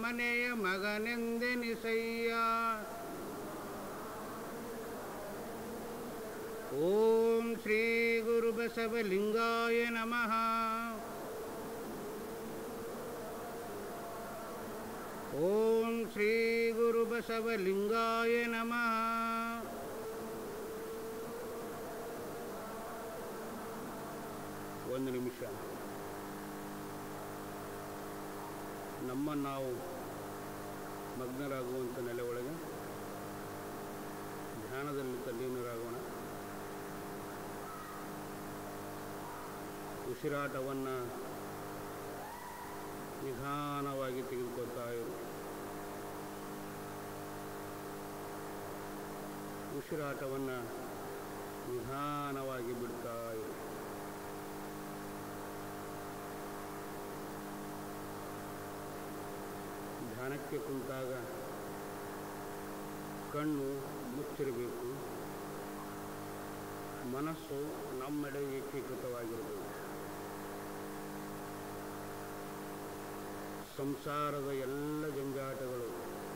ಮನೆಯ ಮಗನೆಂದೆನಿಸಯ್ಯ ಓಂ ಶ್ರೀ ಗುರು ಬಸವಲಿಂಗಾಯ ನಮಃ ಓಂ ಶ್ರೀ ಗುರು ಬಸವಲಿಂಗಾಯ ನಮಃ ಒಂದು ನಿಮಿಷ ನಮ್ಮ ನಾವು ಮಗ್ನರಾಗುವಂಥ ನೆಲೆ ಒಳಗೆ ಧ್ಯಾನದಲ್ಲಿ ತಲ್ಲೀನರಾಗೋಣ ಉಸಿರಾಟವನ್ನು ನಿಧಾನವಾಗಿ ತೆಗೆದುಕೊಳ್ತಾ ಇರು ಉಸಿರಾಟವನ್ನು ನಿಧಾನವಾಗಿ ಬಿಡ್ತಾ ಇರು ಧ್ಯಾನಕ್ಕೆ ಕುಂತಾಗ ಕಣ್ಣು ಮುಚ್ಚಿರಬೇಕು ಮನಸ್ಸು ನಮ್ಮೆಡೆ ಏಕೀಕೃತವಾಗಿರಬೇಕು ಸಂಸಾರದ ಎಲ್ಲ ಜಂಜಾಟಗಳು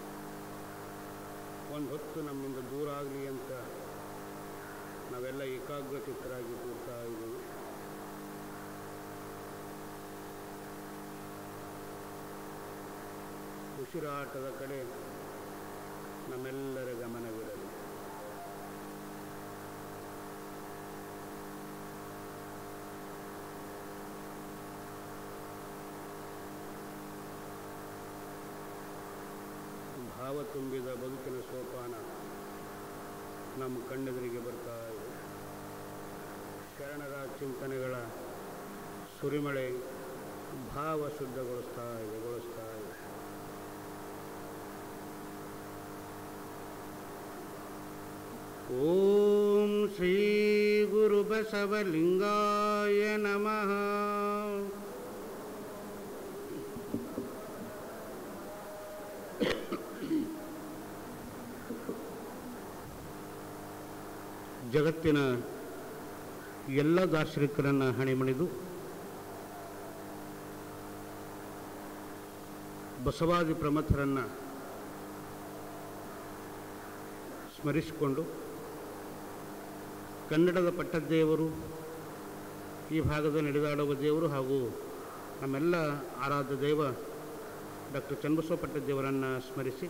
ಒಂದು ಹೊತ್ತು ನಮ್ಮಿಂದ ದೂರ ಆಗಲಿ ಅಂತ ನಾವೆಲ್ಲ ಏಕಾಗ್ರಚಿತ್ತರಾಗಿ ಕೂರ್ತಾ ಇದ್ದೀವಿ ಉಸಿರಾಟದ ಕಡೆ ನಮ್ಮೆಲ್ಲರ ಗಮನವಿರಲಿ ಭಾವ ತುಂಬಿದ ಬದುಕಿನ ಸೋಪಾನ ನಮ್ಮ ಕಣ್ಣೆದುರಿಗೆ ಬರ್ತಾ ಇದೆ ಶರಣರ ಚಿಂತನೆಗಳ ಸುರಿಮಳೆ ಭಾವ ಶುದ್ಧಗೊಳಿಸ್ತಾ ಇದೆ ಗೊಳಿಸ್ತಾ ಇದೆ ಓಂ ಶ್ರೀ ಗುರು ಬಸವಲಿಂಗಾಯ ನಮಃ ಜಗತ್ತಿನ ಎಲ್ಲ ದಾರ್ಶನಿಕರನ್ನು ಹಣಿಮಣಿದು ಬಸವಾದಿ ಪ್ರಮಥರನ್ನು ಸ್ಮರಿಸಿಕೊಂಡು ಕನ್ನಡದ ಪಟ್ಟದೇವರು ಈ ಭಾಗದ ನಡೆದಾಡುವ ದೇವರು ಹಾಗೂ ನಮ್ಮೆಲ್ಲ ಆರಾಧ್ಯ ದೇವ ಡಾಕ್ಟರ್ ಚನ್ನಬಸವ ಪಟ್ಟದೇವರನ್ನು ಸ್ಮರಿಸಿ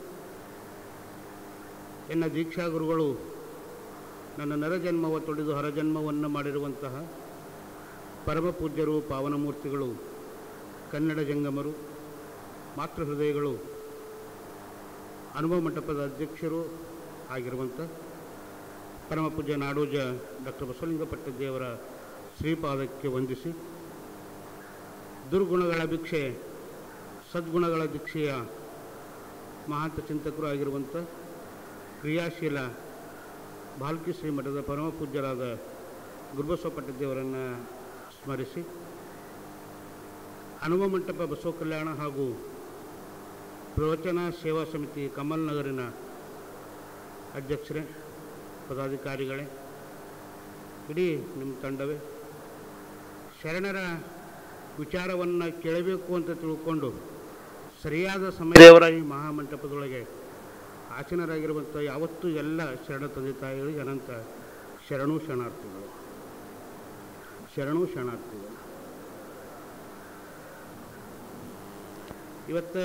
ಎನ್ನ ದೀಕ್ಷಾ ಗುರುಗಳು ನನ್ನ ನರಜನ್ಮವ ತೊಡೆದು ಹರಜನ್ಮವನ್ನು ಮಾಡಿರುವಂತಹ ಪರಮ ಪೂಜ್ಯರು ಪಾವನಮೂರ್ತಿಗಳು ಕನ್ನಡ ಜಂಗಮರು ಮಾತೃ ಹೃದಯಗಳು ಅನುಭವ ಮಂಟಪದ ಅಧ್ಯಕ್ಷರು ಆಗಿರುವಂಥ ಪರಮ ಪೂಜ್ಯ ನಾಡೋಜ ಡಾಕ್ಟರ್ ಬಸವಲಿಂಗ ಪಟ್ಟದೇವರ ಶ್ರೀಪಾದಕ್ಕೆ ವಂದಿಸಿ ದುರ್ಗುಣಗಳ ಭಿಕ್ಷೆ ಸದ್ಗುಣಗಳ ದೀಕ್ಷೆಯ ಮಹಾಂತ ಚಿಂತಕರು ಆಗಿರುವಂಥ ಕ್ರಿಯಾಶೀಲ ಬಾಲ್ಕಿ ಶ್ರೀಮಠದ ಪರಮ ಪೂಜ್ಯರಾದ ಗುರುಬಸವ ಪಟ್ಟದೇವರನ್ನು ಸ್ಮರಿಸಿ ಹನುಮ ಮಂಟಪ ಬಸವ ಕಲ್ಯಾಣ ಹಾಗೂ ಪ್ರವಚನ ಸೇವಾ ಸಮಿತಿ ಕಮಲ್ ನಗರಿನ ಅಧ್ಯಕ್ಷರೇ ಪದಾಧಿಕಾರಿಗಳೇ ಇಡೀ ನಿಮ್ಮ ತಂಡವೇ ಶರಣರ ವಿಚಾರವನ್ನು ಕೇಳಬೇಕು ಅಂತ ತಿಳ್ಕೊಂಡು ಸರಿಯಾದ ಸಮಯದವರ ಈ ಮಹಾಮಂಟಪದೊಳಗೆ ಆಚರಣರಾಗಿರುವಂಥ ಯಾವತ್ತೂ ಎಲ್ಲ ಶರಣ ತಂದೆ ತಾಯಿಗಳಿಗೆ ಅನಂತ ಶರಣು ಶರಣಾರ್ಥಿಗಳು ಶರಣು ಶರಣಾರ್ಥಿಗಳು ಇವತ್ತು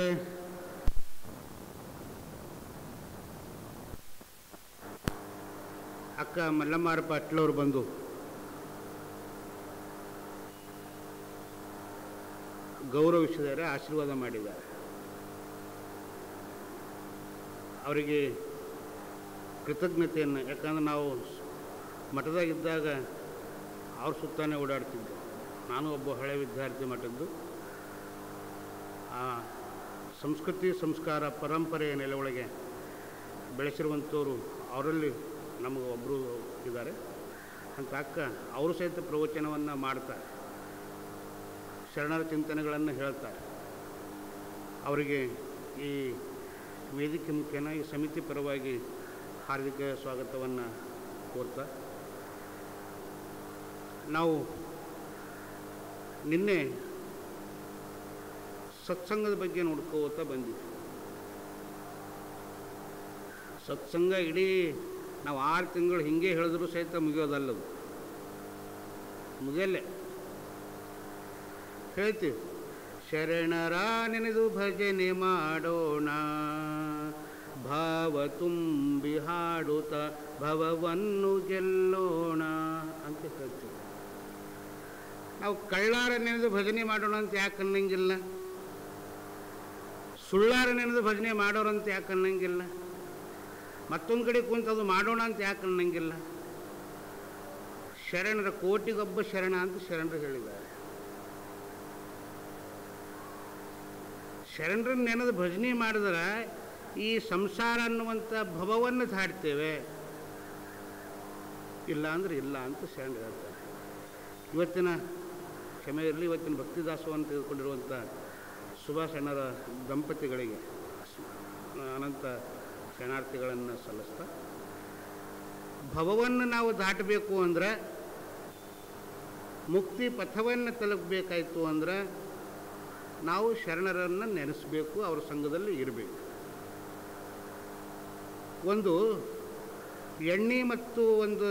ಅಕ್ಕ ಮಲ್ಲಮ್ಮಾರ ಪಾಟ್ಲವ್ರು ಬಂದು ಗೌರವಿಸಿದ್ದಾರೆ ಆಶೀರ್ವಾದ ಮಾಡಿದ್ದಾರೆ ಅವರಿಗೆ ಕೃತಜ್ಞತೆಯನ್ನು ಯಾಕಂದ್ರೆ ನಾವು ಮಠದಾಗಿದ್ದಾಗ ಅವ್ರ ಸುತ್ತಾನೆ ಓಡಾಡ್ತಿದ್ದೆ ನಾನು ಒಬ್ಬ ಹಳೆ ವಿದ್ಯಾರ್ಥಿ ಮಠದ್ದು ಆ ಸಂಸ್ಕೃತಿ ಸಂಸ್ಕಾರ ಪರಂಪರೆಯ ನೆಲೆಯೊಳಗೆ ಬೆಳೆಸಿರುವಂಥವ್ರು ಅವರಲ್ಲಿ ನಮಗೆ ಒಬ್ಬರು ಇದ್ದಾರೆ ಅಂತ ಅಕ್ಕ ಅವರು ಸಹಿತ ಪ್ರವಚನವನ್ನು ಮಾಡ್ತಾರೆ ಶರಣರ ಚಿಂತನೆಗಳನ್ನು ಹೇಳ್ತಾರೆ ಅವರಿಗೆ ಈ ವೇದಿಕೆ ಮುಖೇನ ಈ ಸಮಿತಿ ಪರವಾಗಿ ಹಾರ್ದಿಕ ಸ್ವಾಗತವನ್ನು ಕೋರ್ತಾ ನಾವು ನಿನ್ನೆ ಸತ್ಸಂಗದ ಬಗ್ಗೆ ನೋಡ್ಕೋತಾ ಬಂದಿದ್ವಿ ಸತ್ಸಂಗ ಇಡೀ ನಾವು ಆರು ತಿಂಗಳು ಹಿಂಗೆ ಹೇಳಿದ್ರು ಸಹಿತ ಮುಗಿಯೋದಲ್ಲದು ಮುಗಿಯಲ್ಲೇ ಹೇಳ್ತೀವಿ ಶರಣರ ನೆನೆದು ಭಜನೆ ಮಾಡೋಣ ಭಾವ ತುಂಬಿ ಹಾಡುತ್ತ ಭವವನ್ನು ಗೆಲ್ಲೋಣ ಅಂತ ಹೇಳ್ತೀವಿ ನಾವು ಕಳ್ಳಾರ ನೆನೆದು ಭಜನೆ ಮಾಡೋಣ ಅಂತ ಯಾಕೆ ಅನ್ನಂಗಿಲ್ಲ ಸುಳ್ಳಾರ ನೆನೆದು ಭಜನೆ ಮಾಡೋರಂತ ಯಾಕೆ ಅನ್ನಂಗಿಲ್ಲ ಮತ್ತೊಂದು ಕಡೆ ಕುಂತು ಅದು ಮಾಡೋಣ ಅಂತ ಯಾಕೆ ಅನ್ನಂಗಿಲ್ಲ ಶರಣರ ಕೋಟಿಗೊಬ್ಬ ಶರಣ ಅಂತ ಶರಣರು ಹೇಳಿದ್ದಾರೆ ಶರಣರನ್ನ ನೆನೆದು ಭಜನೆ ಮಾಡಿದ್ರೆ ಈ ಸಂಸಾರ ಅನ್ನುವಂಥ ಭವವನ್ನು ದಾಟ್ತೇವೆ ಇಲ್ಲ ಅಂದ್ರೆ ಇಲ್ಲ ಅಂತ ಶರಣರು ಹೇಳ್ತಾರೆ ಇವತ್ತಿನ ಕ್ಷಮೆ ಇರಲಿ ಇವತ್ತಿನ ಭಕ್ತಿದಾಸವನ್ನು ತೆಗೆದುಕೊಂಡಿರುವಂಥ ಸುಭಾಷಣ್ಣರ ದಂಪತಿಗಳಿಗೆ ಅನಂತ ಶರಣಾರ್ಥಿಗಳನ್ನು ಸಲ್ಲಿಸ್ತಾ ಭವವನ್ನು ನಾವು ದಾಟಬೇಕು ಅಂದರೆ ಮುಕ್ತಿ ಪಥವನ್ನು ತಲುಪಬೇಕಾಯಿತು ಅಂದ್ರೆ ನಾವು ಶರಣರನ್ನು ನೆನೆಸಬೇಕು ಅವರ ಸಂಘದಲ್ಲಿ ಇರಬೇಕು ಒಂದು ಎಣ್ಣೆ ಮತ್ತು ಒಂದು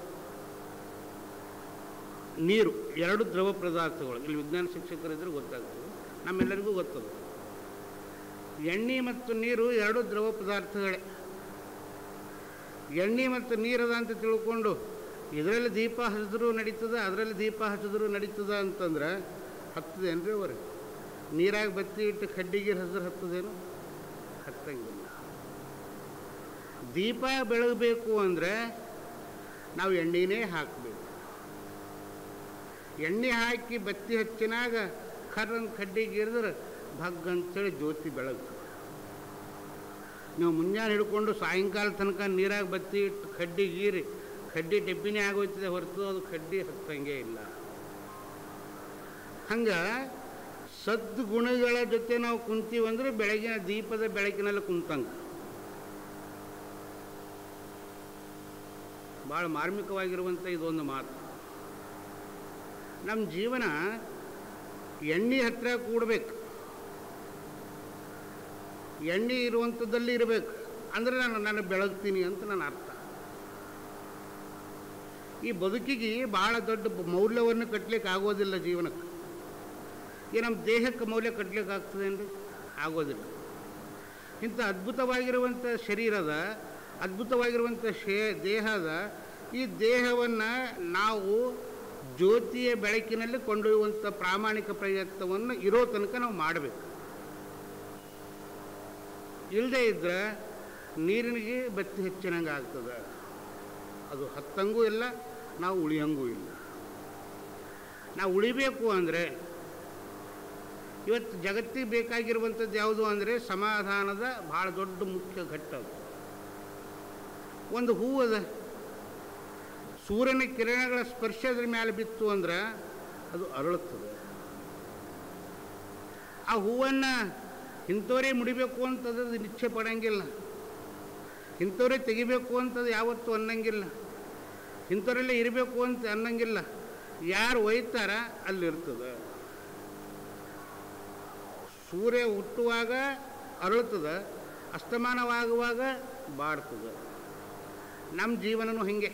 ನೀರು ಎರಡು ದ್ರವ ಪದಾರ್ಥಗಳು ಇಲ್ಲಿ ವಿಜ್ಞಾನ ಶಿಕ್ಷಕರಿದ್ರೆ ಗೊತ್ತಾಗ್ತದೆ ನಮ್ಮೆಲ್ಲರಿಗೂ ಗೊತ್ತದು ಎಣ್ಣೆ ಮತ್ತು ನೀರು ಎರಡು ದ್ರವ ಪದಾರ್ಥಗಳೇ ಎಣ್ಣೆ ಮತ್ತು ನೀರದ ಅಂತ ತಿಳ್ಕೊಂಡು ಇದರಲ್ಲಿ ದೀಪ ಹಚ್ಚಿದ್ರೂ ನಡೀತದ ಅದರಲ್ಲಿ ದೀಪ ಹಚ್ಚಿದ್ರೂ ನಡೀತದ ಅಂತಂದ್ರೆ ಹತ್ತದೇನ್ರಿ ಅವ್ರಿಗೆ ನೀರಾಗ ಬತ್ತಿ ಇಟ್ಟು ಕಡ್ಡಿಗೆ ಹಸಿರು ಹತ್ತದೇನು ಹತ್ತಂಗಿಲ್ಲ ದೀಪ ಬೆಳಗಬೇಕು ಅಂದರೆ ನಾವು ಎಣ್ಣೆನೇ ಹಾಕಬೇಕು ಎಣ್ಣೆ ಹಾಕಿ ಬತ್ತಿ ಹಚ್ಚಿನಾಗ ಕರ್ರಂಗೆ ಕಡ್ಡಿಗೆ ಇರಿದ್ರೆ ಭಗ್ ಅಂತೇಳಿ ಜ್ಯೋತಿ ಬೆಳಗ್ತದೆ ನೀವು ಮುಂಜಾನೆ ಹಿಡ್ಕೊಂಡು ಸಾಯಂಕಾಲ ತನಕ ನೀರಾಗ ಬತ್ತಿ ಇಟ್ಟು ಕಡ್ಡಿ ಗೀರಿ ಕಡ್ಡಿ ಡಬ್ಬಿನೇ ಆಗೋಯ್ತದೆ ಹೊರತು ಅದು ಕಡ್ಡಿ ಹತ್ತಂಗೆ ಇಲ್ಲ ಹಂಗೆ ಸದ್ಗುಣಗಳ ಜೊತೆ ನಾವು ಕುಂತೀವಂದ್ರೆ ಬೆಳಗಿನ ದೀಪದ ಬೆಳಕಿನಲ್ಲಿ ಕುಂತಂಗೆ ಭಾಳ ಮಾರ್ಮಿಕವಾಗಿರುವಂಥ ಇದೊಂದು ಮಾತು ನಮ್ಮ ಜೀವನ ಎಣ್ಣೆ ಹತ್ರ ಕೂಡಬೇಕು ಎಣ್ಣೆ ಇರುವಂಥದ್ದಲ್ಲಿ ಇರಬೇಕು ಅಂದರೆ ನಾನು ನಾನು ಬೆಳಗ್ತೀನಿ ಅಂತ ನನ್ನ ಅರ್ಥ ಈ ಬದುಕಿಗೆ ಭಾಳ ದೊಡ್ಡ ಮೌಲ್ಯವನ್ನು ಕಟ್ಟಲಿಕ್ಕೆ ಆಗೋದಿಲ್ಲ ಜೀವನಕ್ಕೆ ಈ ನಮ್ಮ ದೇಹಕ್ಕೆ ಮೌಲ್ಯ ಕಟ್ಟಲಿಕ್ಕೆ ಆಗ್ತದೇನ್ರಿ ಆಗೋದಿಲ್ಲ ಇಂಥ ಅದ್ಭುತವಾಗಿರುವಂಥ ಶರೀರದ ಅದ್ಭುತವಾಗಿರುವಂಥ ಶೇ ದೇಹದ ಈ ದೇಹವನ್ನು ನಾವು ಜ್ಯೋತಿಯ ಬೆಳಕಿನಲ್ಲಿ ಕೊಂಡೊಯ್ಯುವಂಥ ಪ್ರಾಮಾಣಿಕ ಪ್ರಯತ್ನವನ್ನು ಇರೋ ತನಕ ನಾವು ಮಾಡಬೇಕು ಇಲ್ಲದೇ ಇದ್ದರೆ ನೀರಿನಿಗೆ ಬತ್ತಿ ಹೆಚ್ಚಿನಂಗೆ ಆಗ್ತದೆ ಅದು ಹತ್ತಂಗೂ ಇಲ್ಲ ನಾವು ಉಳಿಯಂಗೂ ಇಲ್ಲ ನಾವು ಉಳಿಬೇಕು ಅಂದರೆ ಇವತ್ತು ಜಗತ್ತಿಗೆ ಬೇಕಾಗಿರುವಂಥದ್ದು ಯಾವುದು ಅಂದರೆ ಸಮಾಧಾನದ ಭಾಳ ದೊಡ್ಡ ಮುಖ್ಯ ಘಟ್ಟ ಅದು ಒಂದು ಹೂವು ಅದ ಸೂರ್ಯನ ಕಿರಣಗಳ ಸ್ಪರ್ಶ ಅದ್ರ ಮೇಲೆ ಬಿತ್ತು ಅಂದ್ರೆ ಅದು ಅರಳುತ್ತದೆ ಆ ಹೂವನ್ನು ಇಂಥವರೇ ಮುಡಿಬೇಕು ಅಂತದ್ದು ನಿಶ್ಚಯ ಪಡಂಗಿಲ್ಲ ಇಂಥವರೇ ತೆಗಿಬೇಕು ಅಂತದ್ದು ಯಾವತ್ತೂ ಅನ್ನಂಗಿಲ್ಲ ಇಂಥವರೆಲ್ಲ ಇರಬೇಕು ಅಂತ ಅನ್ನಂಗಿಲ್ಲ ಯಾರು ಒಯ್ತಾರ ಅಲ್ಲಿರ್ತದೆ ಸೂರ್ಯ ಹುಟ್ಟುವಾಗ ಅರಳುತ್ತದೆ ಅಸ್ತಮಾನವಾಗುವಾಗ ಬಾಡ್ತದೆ ನಮ್ಮ ಜೀವನನೂ ಹಿಂಗೆ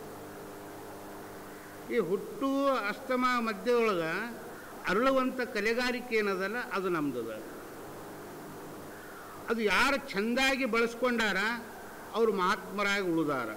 ಈ ಹುಟ್ಟು ಅಸ್ತಮ ಮಧ್ಯದೊಳಗೆ ಅರಳುವಂಥ ಕಲೆಗಾರಿಕೆ ಏನದಲ್ಲ ಅದು ನಮ್ದದ ಅದು ಯಾರು ಚೆಂದಾಗಿ ಬಳಸ್ಕೊಂಡಾರ ಅವರು ಮಹಾತ್ಮರಾಗಿ ಉಳಿದಾರ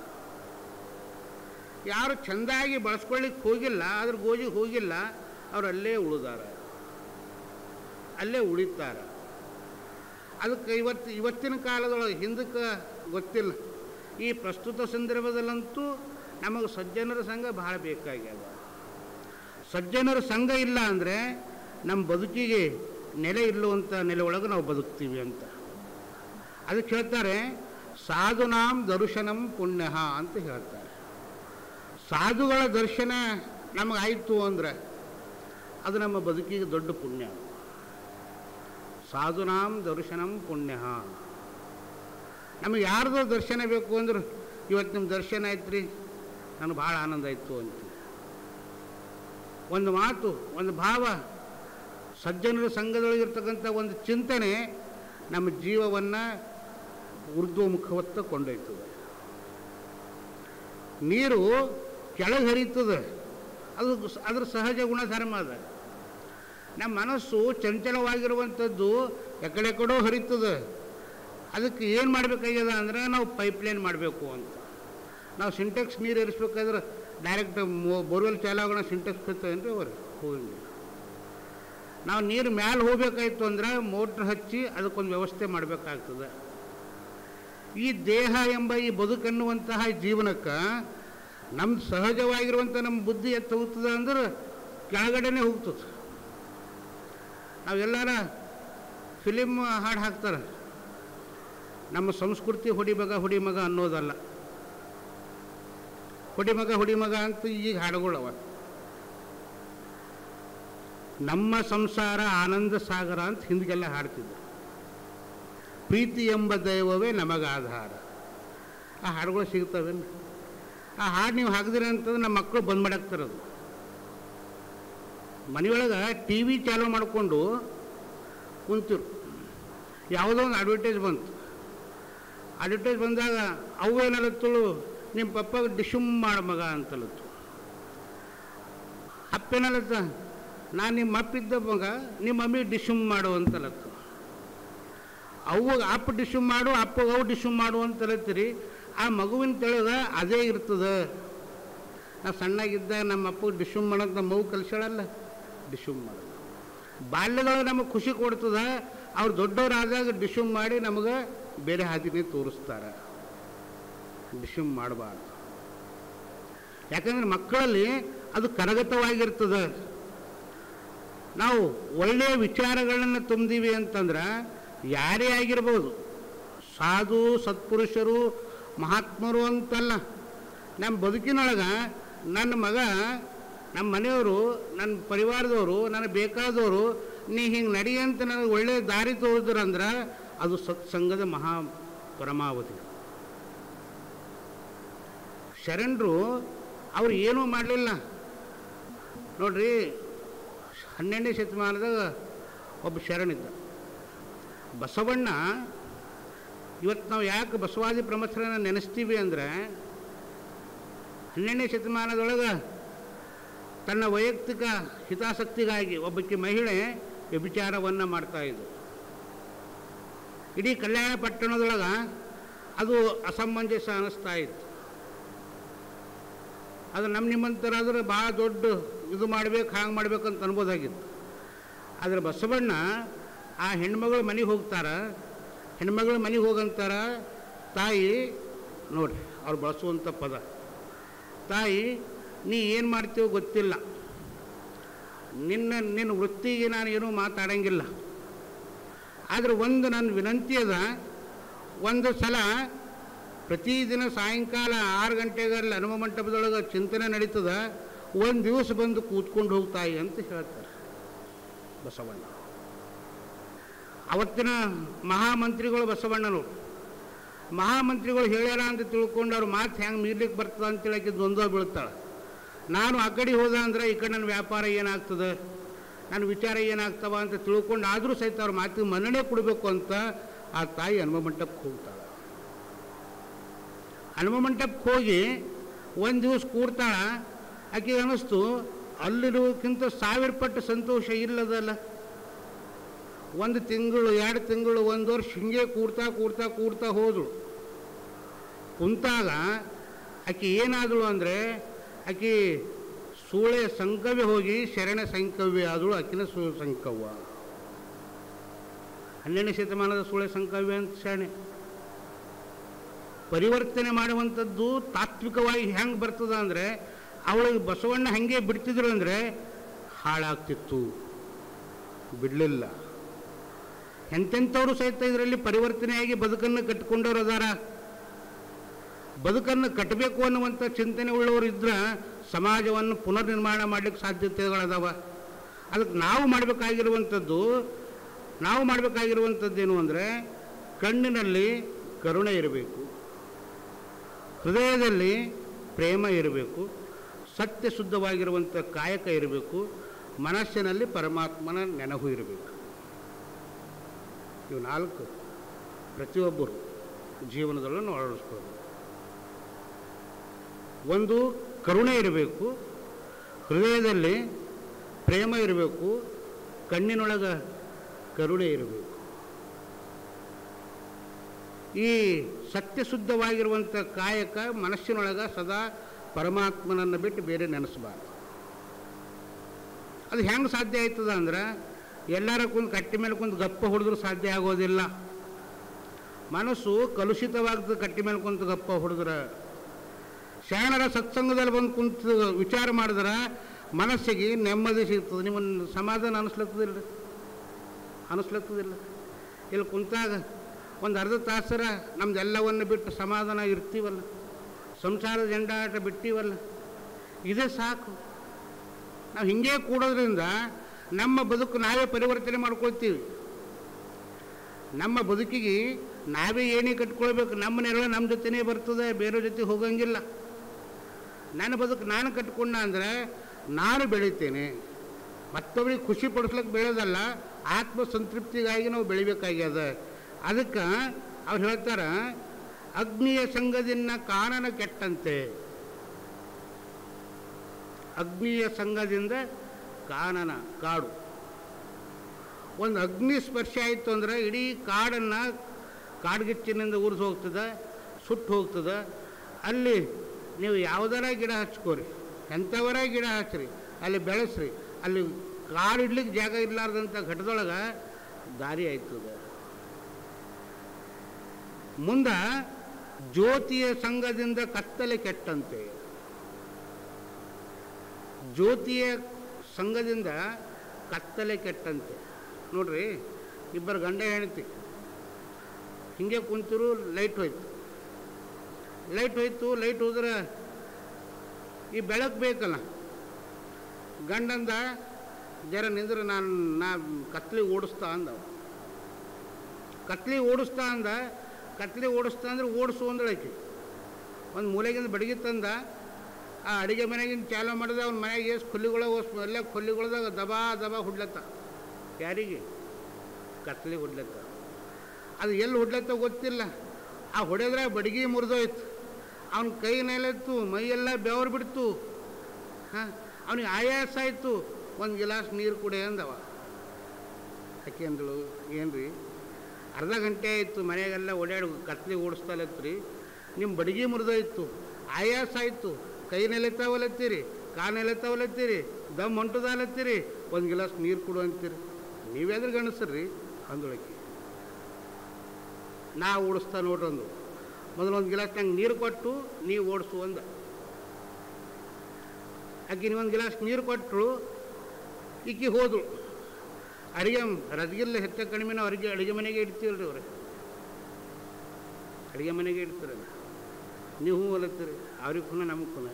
ಯಾರು ಚೆಂದಾಗಿ ಬಳಸ್ಕೊಳ್ಳಿಕ್ಕೆ ಹೋಗಿಲ್ಲ ಅದ್ರ ಗೋಜಿಗೆ ಹೋಗಿಲ್ಲ ಅವ್ರು ಅಲ್ಲೇ ಉಳಿದಾರ ಅಲ್ಲೇ ಉಳಿತಾರ ಅದಕ್ಕೆ ಇವತ್ತು ಇವತ್ತಿನ ಕಾಲದೊಳಗೆ ಹಿಂದಕ್ಕೆ ಗೊತ್ತಿಲ್ಲ ಈ ಪ್ರಸ್ತುತ ಸಂದರ್ಭದಲ್ಲಂತೂ ನಮಗೆ ಸಜ್ಜನರ ಸಂಘ ಬಹಳ ಬೇಕಾಗ್ಯದ ಸಜ್ಜನರ ಸಂಘ ಇಲ್ಲ ಅಂದರೆ ನಮ್ಮ ಬದುಕಿಗೆ ನೆಲೆ ಇಲ್ಲುವಂಥ ನೆಲೆ ಒಳಗೆ ನಾವು ಬದುಕ್ತೀವಿ ಅಂತ ಅದಕ್ಕೆ ಹೇಳ್ತಾರೆ ಸಾಧುನಾಂ ದರ್ಶನಂ ಪುಣ್ಯ ಅಂತ ಹೇಳ್ತಾರೆ ಸಾಧುಗಳ ದರ್ಶನ ನಮಗಾಯಿತು ಅಂದರೆ ಅದು ನಮ್ಮ ಬದುಕಿಗೆ ದೊಡ್ಡ ಪುಣ್ಯ ಸಾಧುನಾಂ ದರ್ಶನಂ ಪುಣ್ಯ ನಮಗೆ ಯಾರ್ದೋ ದರ್ಶನ ಬೇಕು ಅಂದ್ರೆ ಇವತ್ತು ನಿಮ್ಮ ದರ್ಶನ ಆಯ್ತು ರೀ ನನಗೆ ಭಾಳ ಆನಂದ ಆಯಿತು ಅಂತ ಒಂದು ಮಾತು ಒಂದು ಭಾವ ಸಜ್ಜನರ ಸಂಘದೊಳಗಿರ್ತಕ್ಕಂಥ ಒಂದು ಚಿಂತನೆ ನಮ್ಮ ಜೀವವನ್ನು ಊರ್ಧ್ವಮುಖವತ್ತ ಕೊಂಡೊಯ್ತದೆ ನೀರು ಕೆಳಗೆ ಹರಿತದೆ ಅದು ಸ- ಅದ್ರ ಸಹಜ ಗುಣಧರ್ಮ ಅದ ನಮ್ಮ ಮನಸ್ಸು ಚಂಚಲವಾಗಿರುವಂಥದ್ದು ಎಕಡೆಕಡೋ ಹರಿತದೆ ಅದಕ್ಕೆ ಏನು ಮಾಡಬೇಕಾಗ್ಯದ ಅಂದ್ರೆ ನಾವು ಪೈಪ್ಲೈನ್ ಮಾಡಬೇಕು ಅಂತ ನಾವು ಸಿಂಟೆಕ್ಸ್ ನೀರು ಇರಿಸ್ಬೇಕಾದ್ರೆ ಡೈರೆಕ್ಟ್ ಬೋರ್ವೆಲ್ ಚಾಲಾಗೋಣ ಸಿಂಟೆಕ್ಸ್ ಬರ್ತದೇನ್ರಿ ಅವ್ರು ಹೋಗಿಲ್ಲ ನಾವು ನೀರು ಮ್ಯಾಲೆ ಹೋಗ್ಬೇಕಾಯ್ತು ಅಂದ್ರೆ ಮೋಟ್ರ್ ಹಚ್ಚಿ ಅದಕ್ಕೊಂದು ವ್ಯವಸ್ಥೆ ಮಾಡಬೇಕಾಗ್ತದೆ ಈ ದೇಹ ಎಂಬ ಈ ಬದುಕನ್ನುವಂತಹ ಜೀವನಕ್ಕೆ ನಮ್ಮ ಸಹಜವಾಗಿರುವಂಥ ನಮ್ಮ ಬುದ್ಧಿ ಎತ್ತ ಹೋಗ್ತದೆ ಅಂದ್ರೆ ಕೆಳಗಡೆನೇ ಹೋಗ್ತದೆ ನಾವೆಲ್ಲಾರ ಫಿಲಿಮ್ ಹಾಡು ಹಾಕ್ತಾರೆ ನಮ್ಮ ಸಂಸ್ಕೃತಿ ಹೊಡಿಮಗ ಹೊಡಿಮಗ ಅನ್ನೋದಲ್ಲ ಹೊಡಿಮಗ ಹೊಡಿಮಗ ಅಂತ ಈಗ ಹಾಡುಗಳವ ನಮ್ಮ ಸಂಸಾರ ಆನಂದ ಸಾಗರ ಅಂತ ಹಿಂದಿಗೆಲ್ಲ ಹಾಡ್ತಿದ್ರು ಪ್ರೀತಿ ಎಂಬ ದೈವವೇ ನಮಗಾಧಾರ ಆ ಹಾಡುಗಳು ಸಿಗ್ತವೇನು ಆ ಹಾಡು ನೀವು ಹಾಕಿದ್ರಿ ಅಂತಂದ್ರೆ ನಮ್ಮ ಮಕ್ಕಳು ಬಂದ್ ಮಾಡಾಕ್ತಾರದು ಮನೆಯೊಳಗೆ ಟಿ ವಿ ಚಾಲು ಮಾಡಿಕೊಂಡು ಕುಂತಿರು ಯಾವುದೋ ಒಂದು ಅಡ್ವರ್ಟೈಸ್ ಬಂತು ಅಡ್ವರ್ಟೈಸ್ ಬಂದಾಗ ಅವು ಏನಲ್ಲತ್ತಳು ನಿಮ್ಮ ಪಪ್ಪಾಗ ಡಿಶುಮ್ ಮಾಡ ಮಗ ಅಂತಲತ್ತು ಅಪ್ಪೇನಲ್ಲತ್ತ ನಾನು ನಿಮ್ಮ ಅಪ್ಪಿದ್ದ ಮಗ ನಿಮ್ಮ ಮಮ್ಮಿ ಡಿಶುಮ್ ಮಾಡು ಅಂತಲತ್ತು ಅವಾಗ ಅಪ್ಪ ಡಿಶುಮ್ ಮಾಡು ಅಪ್ಪಗೆ ಅವು ಡಿಶುಮ್ ಮಾಡು ಅಂತಲತ್ತೀರಿ ಆ ಮಗುವಿನ ತೆಳಗ ಅದೇ ಇರ್ತದೆ ನಾ ಸಣ್ಣಾಗಿದ್ದ ನಮ್ಮ ಅಪ್ಪಗೆ ಡಿಶುಮ್ ಮಾಡೋದು ನಮ್ಮ ಮಗು ಕಲಿಸ್ಯಾಳಲ್ಲ ಡಿಶುಮ್ ಮಾಡೋದು ಬಾಲ್ಯದೊಳಗೆ ನಮಗೆ ಖುಷಿ ಕೊಡ್ತದ ಅವ್ರು ದೊಡ್ಡವರಾದಾಗ ಡಿಶುಮ್ ಮಾಡಿ ನಮಗೆ ಬೇರೆ ಹಾದಿನೇ ತೋರಿಸ್ತಾರೆ ಡಿಶುಮ್ ಮಾಡಬಾರ್ದು ಯಾಕಂದ್ರೆ ಮಕ್ಕಳಲ್ಲಿ ಅದು ಕರಗತವಾಗಿರ್ತದೆ ನಾವು ಒಳ್ಳೆಯ ವಿಚಾರಗಳನ್ನು ತುಂಬಿದೀವಿ ಅಂತಂದ್ರೆ ಯಾರೇ ಆಗಿರ್ಬೋದು ಸಾಧು ಸತ್ಪುರುಷರು ಮಹಾತ್ಮರು ಅಂತಲ್ಲ ನಮ್ಮ ಬದುಕಿನೊಳಗೆ ನನ್ನ ಮಗ ನಮ್ಮ ಮನೆಯವರು ನನ್ನ ಪರಿವಾರದವರು ನನಗೆ ಬೇಕಾದವರು ನೀ ಹಿಂಗೆ ನಡಿ ಅಂತ ನನಗೆ ಒಳ್ಳೆಯ ದಾರಿ ತೋರಿದ್ರಂದ್ರೆ ಅದು ಸತ್ಸಂಗದ ಮಹಾ ಪರಮಾವಧಿ ಶರಣರು ಅವ್ರು ಏನೂ ಮಾಡಲಿಲ್ಲ ನೋಡ್ರಿ ಹನ್ನೆರಡನೇ ಶತಮಾನದಾಗ ಒಬ್ಬ ಶರಣಿದ್ದ ಬಸವಣ್ಣ ಇವತ್ತು ನಾವು ಯಾಕೆ ಬಸವಾದಿ ಪ್ರಮಥರನ್ನ ನೆನೆಸ್ತೀವಿ ಅಂದರೆ ಹನ್ನೆರಡನೇ ಶತಮಾನದೊಳಗೆ ತನ್ನ ವೈಯಕ್ತಿಕ ಹಿತಾಸಕ್ತಿಗಾಗಿ ಒಬ್ಬಕ್ಕೆ ಮಹಿಳೆ ವ್ಯಭಿಚಾರವನ್ನು ಮಾಡ್ತಾ ಇದ್ದರು ಇಡೀ ಕಲ್ಯಾಣ ಪಟ್ಟಣದೊಳಗೆ ಅದು ಅಸಮಂಜಸ ಅನ್ನಿಸ್ತಾ ಇತ್ತು ಅದು ನಮ್ಮ ನಿಮ್ಮಂತರಾದ್ರೆ ಭಾಳ ದೊಡ್ಡ ಇದು ಮಾಡ್ಬೇಕು ಹಾಂಗೆ ಮಾಡ್ಬೇಕು ಅಂತ ಅನ್ಬೋದಾಗಿತ್ತು ಆದರೆ ಬಸವಣ್ಣ ಆ ಹೆಣ್ಮಗಳು ಮನೆಗೆ ಹೋಗ್ತಾರ ಹೆಣ್ಮಗಳು ಮನೆಗೆ ಹೋಗಂತಾರ ತಾಯಿ ನೋಡ್ರಿ ಅವ್ರು ಬಳಸುವಂಥ ಪದ ತಾಯಿ ನೀ ಏನು ಮಾಡ್ತೀವೋ ಗೊತ್ತಿಲ್ಲ ನಿನ್ನ ನಿನ್ನ ವೃತ್ತಿಗೆ ನಾನು ಏನೂ ಮಾತಾಡಂಗಿಲ್ಲ ಆದರೆ ಒಂದು ನನ್ನ ವಿನಂತಿ ಅದ ಒಂದು ಸಲ ಪ್ರತಿದಿನ ಸಾಯಂಕಾಲ ಆರು ಗಂಟೆಗಲ್ಲಿ ಹನುಮ ಮಂಟಪದೊಳಗೆ ಚಿಂತನೆ ನಡೀತದ ಒಂದು ದಿವಸ ಬಂದು ಕೂತ್ಕೊಂಡು ಹೋಗ್ತಾಯಿ ಅಂತ ಹೇಳ್ತಾರೆ ಬಸವಣ್ಣ ಅವತ್ತಿನ ಮಹಾಮಂತ್ರಿಗಳು ಬಸವಣ್ಣನು ಮಹಾಮಂತ್ರಿಗಳು ಹೇಳ್ಯಾರ ಅಂತ ತಿಳ್ಕೊಂಡು ಅವ್ರ ಮಾತು ಹೆಂಗೆ ಮೀರ್ಲಿಕ್ಕೆ ಬರ್ತದ ಅಂತೇಳಿ ಆಕೆ ದ್ವಂದ್ವ ಬೀಳ್ತಾಳೆ ನಾನು ಆ ಕಡೆ ಹೋದ ಅಂದ್ರೆ ಈ ಕಡೆ ನನ್ನ ವ್ಯಾಪಾರ ಏನಾಗ್ತದೆ ನನ್ನ ವಿಚಾರ ಏನಾಗ್ತವ ಅಂತ ತಿಳ್ಕೊಂಡು ಆದರೂ ಸಹಿತ ಅವ್ರ ಮಾತಿಗೆ ಮನ್ನಣೆ ಕೊಡಬೇಕು ಅಂತ ಆ ತಾಯಿ ಹನುಮ ಮಂಟಪಕ್ಕೆ ಹೋಗ್ತಾಳೆ ಹನುಮ ಮಂಟಪಕ್ಕೆ ಹೋಗಿ ಒಂದು ದಿವಸ ಕೂಡ್ತಾಳ ಆಕೆಗೆ ಅನ್ನಿಸ್ತು ಅಲ್ಲಿರೋಕ್ಕಿಂತ ಸಾವಿರ ಪಟ್ಟು ಸಂತೋಷ ಇಲ್ಲದಲ್ಲ ಒಂದು ತಿಂಗಳು ಎರಡು ತಿಂಗಳು ಒಂದು ವರ್ಷ ಹಿಂಗೆ ಕೂಡ್ತಾ ಕೂಡ್ತಾ ಕೂಡ್ತಾ ಹೋದಳು ಕುಂತಾಗ ಆಕೆ ಏನಾದಳು ಅಂದರೆ ಆಕೆ ಸೂಳೆ ಸಂಕವ್ಯ ಹೋಗಿ ಶರಣ ಸಂಕವ್ಯ ಆದಳು ಆಕಿನ ಸೂ ಸಂಕವ್ವ ಹನ್ನೆರಡನೇ ಶತಮಾನದ ಸೂಳೆ ಸಂಕವ್ಯ ಅಂತ ಶರಣೆ ಪರಿವರ್ತನೆ ಮಾಡುವಂಥದ್ದು ತಾತ್ವಿಕವಾಗಿ ಹೆಂಗೆ ಬರ್ತದ ಅಂದರೆ ಅವಳಿಗೆ ಬಸವಣ್ಣ ಹಾಗೆ ಬಿಡ್ತಿದ್ರು ಅಂದರೆ ಹಾಳಾಗ್ತಿತ್ತು ಬಿಡಲಿಲ್ಲ ಎಂತೆಂಥವ್ರು ಸಹಿತ ಇದರಲ್ಲಿ ಪರಿವರ್ತನೆಯಾಗಿ ಬದುಕನ್ನು ಕಟ್ಟಿಕೊಂಡವ್ರು ಅದಾರ ಬದುಕನ್ನು ಕಟ್ಟಬೇಕು ಅನ್ನುವಂಥ ಚಿಂತನೆ ಉಳ್ಳವರು ಇದ್ರೆ ಸಮಾಜವನ್ನು ಪುನರ್ನಿರ್ಮಾಣ ಮಾಡಲಿಕ್ಕೆ ಸಾಧ್ಯತೆಗಳದಾವ ಅದಕ್ಕೆ ನಾವು ಮಾಡಬೇಕಾಗಿರುವಂಥದ್ದು ನಾವು ಮಾಡಬೇಕಾಗಿರುವಂಥದ್ದೇನು ಅಂದರೆ ಕಣ್ಣಿನಲ್ಲಿ ಕರುಣೆ ಇರಬೇಕು ಹೃದಯದಲ್ಲಿ ಪ್ರೇಮ ಇರಬೇಕು ಸತ್ಯ ಶುದ್ಧವಾಗಿರುವಂಥ ಕಾಯಕ ಇರಬೇಕು ಮನಸ್ಸಿನಲ್ಲಿ ಪರಮಾತ್ಮನ ನೆನಹು ಇರಬೇಕು ಇವು ನಾಲ್ಕು ಪ್ರತಿಯೊಬ್ಬರು ಜೀವನದಲ್ಲೂ ಅಳವಡಿಸ್ಕೋಬೇಕು ಒಂದು ಕರುಣೆ ಇರಬೇಕು ಹೃದಯದಲ್ಲಿ ಪ್ರೇಮ ಇರಬೇಕು ಕಣ್ಣಿನೊಳಗ ಕರುಣೆ ಇರಬೇಕು ಈ ಸತ್ಯಶುದ್ಧವಾಗಿರುವಂಥ ಕಾಯಕ ಮನಸ್ಸಿನೊಳಗ ಸದಾ ಪರಮಾತ್ಮನನ್ನು ಬಿಟ್ಟು ಬೇರೆ ನೆನೆಸಬಾರ್ದು ಅದು ಹೆಂಗೆ ಸಾಧ್ಯ ಆಯ್ತದ ಅಂದ್ರೆ ಎಲ್ಲರ ಕುಂದು ಕಟ್ಟಿ ಮೇಲೆ ಕುಂದು ಗಪ್ಪ ಹೊಡೆದ್ರೂ ಸಾಧ್ಯ ಆಗೋದಿಲ್ಲ ಮನಸ್ಸು ಕಲುಷಿತವಾಗ್ತದೆ ಕಟ್ಟಿ ಮೇಲೆ ಕುಂತು ಗಪ್ಪ ಹೊಡೆದ್ರೆ ಶರಣರ ಸತ್ಸಂಗದಲ್ಲಿ ಬಂದು ಕುಂತು ವಿಚಾರ ಮಾಡಿದ್ರೆ ಮನಸ್ಸಿಗೆ ನೆಮ್ಮದಿ ಸಿಗ್ತದೆ ನಿಮ್ಮನ್ನು ಸಮಾಧಾನ ಅನಿಸ್ಲತ್ತದಿಲ್ಲ ಅನಿಸ್ಲತ್ತದಿಲ್ಲ ಇಲ್ಲಿ ಕುಂತಾಗ ಒಂದು ಅರ್ಧ ತಾಸರ ನಮ್ದೆಲ್ಲವನ್ನು ಬಿಟ್ಟು ಸಮಾಧಾನ ಇರ್ತೀವಲ್ಲ ಸಂಸಾರದ ಜಂಡಾಟ ಬಿಟ್ಟಿವಲ್ಲ ಇದೇ ಸಾಕು ನಾವು ಹಿಂಗೆ ಕೂಡೋದ್ರಿಂದ ನಮ್ಮ ಬದುಕು ನಾವೇ ಪರಿವರ್ತನೆ ಮಾಡ್ಕೊಳ್ತೀವಿ ನಮ್ಮ ಬದುಕಿಗೆ ನಾವೇ ಏನೇ ಕಟ್ಕೊಳ್ಬೇಕು ನಮ್ಮ ನೆರಳು ನಮ್ಮ ಜೊತೆನೇ ಬರ್ತದೆ ಬೇರೆ ಜೊತೆ ಹೋಗಂಗಿಲ್ಲ ನನ್ನ ಬದುಕು ನಾನು ಕಟ್ಕೊಂಡ ಅಂದರೆ ನಾನು ಬೆಳಿತೇನೆ ಮತ್ತೊಬ್ಬರಿಗೆ ಖುಷಿ ಪಡಿಸ್ಲಿಕ್ಕೆ ಬೆಳೆಯೋದಲ್ಲ ಆತ್ಮ ಸಂತೃಪ್ತಿಗಾಗಿ ನಾವು ಬೆಳಿಬೇಕಾಗ್ಯದ ಅದಕ್ಕೆ ಅವ್ರು ಹೇಳ್ತಾರೆ ಅಗ್ನಿಯ ಸಂಘದಿಂದ ಕಾನನ ಕೆಟ್ಟಂತೆ ಅಗ್ನಿಯ ಸಂಘದಿಂದ ಕಾನನ ಕಾಡು ಒಂದು ಅಗ್ನಿ ಸ್ಪರ್ಶ ಆಯಿತು ಅಂದರೆ ಇಡೀ ಕಾಡನ್ನು ಕಾಡ್ಗಿಚ್ಚಿನಿಂದ ಉರಿದು ಹೋಗ್ತದೆ ಸುಟ್ಟು ಹೋಗ್ತದೆ ಅಲ್ಲಿ ನೀವು ಯಾವುದರ ಗಿಡ ಹಚ್ಕೋರಿ ಎಂಥವರ ಗಿಡ ಹಚ್ಚ್ರಿ ಅಲ್ಲಿ ಬೆಳೆಸ್ರಿ ಅಲ್ಲಿ ಕಾಡು ಇಡ್ಲಿಕ್ಕೆ ಜಾಗ ಇರಲಾರ್ದಂಥ ಘಟದೊಳಗೆ ದಾರಿ ಆಯ್ತದೆ ಮುಂದೆ ಜ್ಯೋತಿಯ ಸಂಘದಿಂದ ಕತ್ತಲೆ ಕೆಟ್ಟಂತೆ ಜ್ಯೋತಿಯ ಸಂಘದಿಂದ ಕತ್ತಲೆ ಕೆಟ್ಟಂತೆ ನೋಡ್ರಿ ಇಬ್ಬರು ಗಂಡ ಹೆಂಡತಿ ಹಿಂಗೆ ಕುಂತಿರು ಲೈಟ್ ಹೋಯ್ತು ಲೈಟ್ ಹೋಯ್ತು ಲೈಟ್ ಹೋದ್ರೆ ಈ ಬೆಳಕು ಬೇಕಲ್ಲ ಗಂಡಂದ ಜರ ನಿಂದ್ರೆ ನಾನು ನಾ ಕತ್ಲಿ ಓಡಿಸ್ತಾ ಅಂದವ ಕತ್ಲಿ ಓಡಿಸ್ತಾ ಅಂದ ಕತ್ಲಿ ಓಡಿಸ್ತಾ ಅಂದ್ರೆ ಓಡಿಸು ಅಂದಳಕಿ ಒಂದು ಮೂಲೆಗಿಂದ ಬಡಗಿ ತಂದ ಆ ಅಡುಗೆ ಮನೆಗಿಂದ ಚಾಲು ಮಾಡಿದ ಅವ್ನ ಮನೆಗೆ ಎಷ್ಟು ಕೊಲ್ಲಿಗಳ ಎಲ್ಲ ಕೊಲ್ಲಿಗಳದಾಗ ದಬಾ ದಬಾ ಹುಡ್ಲತ್ತ ಯಾರಿಗೆ ಕತ್ಲಿ ಹುಡ್ಲತ್ತ ಅದು ಎಲ್ಲಿ ಹುಡ್ಲತ್ತ ಗೊತ್ತಿಲ್ಲ ಆ ಹೊಡೆದ್ರೆ ಬಡಗಿ ಮುರಿದೋಯ್ತು ಅವನ ಕೈ ನೆಲೆತ್ತು ಮೈಯೆಲ್ಲ ಬೆವರು ಬಿಡ್ತು ಹಾಂ ಅವನಿಗೆ ಆಯಾಸ ಆಯಿತು ಒಂದು ಗಿಲಾಸ್ ನೀರು ಕುಡಿ ಅಂದವ ಯಾಕೆ ಅಂದಳು ಏನು ರೀ ಅರ್ಧ ಗಂಟೆ ಆಯಿತು ಮನೆಗೆಲ್ಲ ಓಡಾಡಿ ಕತ್ಲಿ ಓಡಿಸ್ತಾಲತ್ರಿ ನಿಮ್ಮ ಬಡಗಿ ಮುರಿದೋಯ್ತು ಆಯಾಸ ಆಯಿತು ಕೈ ನೆಲೆತಾವಲತ್ತೀರಿ ಕಾಲು ನೆಲೆತಾವಲತ್ತೀರಿ ದಮ್ ಹೊಂಟುದಾಲತ್ತೀರಿ ಒಂದು ಗಿಲಾಸ್ ನೀರು ಕೊಡು ಅಂತೀರಿ ನೀವೆದ್ರ ಗಣಸ್ರಿ ಅಂದೊಳಕ್ಕೆ ನಾ ಓಡಿಸ್ತಾ ನೋಡ್ರಿ ಅಂದು ಮೊದಲು ಒಂದು ಗಿಲಾಸ್ ನಂಗೆ ನೀರು ಕೊಟ್ಟು ನೀವು ಓಡಿಸು ಅಂದ ಆಕೆ ಒಂದು ಗಿಲಾಸ್ ನೀರು ಕೊಟ್ಟರು ಈಕಿ ಹೋದಳು ಅಡುಗೆ ರಜಗಿಲ್ಲ ಹೆಚ್ಚ ಕಡಿಮೆ ನಾವು ಅಡುಗೆ ಅಡುಗೆ ಮನೆಗೆ ಇಡ್ತೀವಲ್ರಿ ಅವ್ರೆ ಅಡುಗೆ ಮನೆಗೆ ಇಡ್ತೀರಲ್ಲ ನೀವು ಹೂ ಹೊಲತ್ತೀರಿ ಅವ್ರಿಗೆ ಖುನ ನಮಗೆ ಖುನ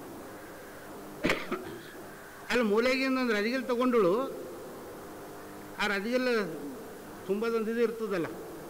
ಅಲ್ಲಿ ಮೂಲೆಗಿಂದ ಒಂದು ರಜಗಿಲ್ ತಗೊಂಡಳು ಆ ರಜಗಿಲ್ ತುಂಬದೊಂದು ಇದು ಇರ್ತದಲ್ಲ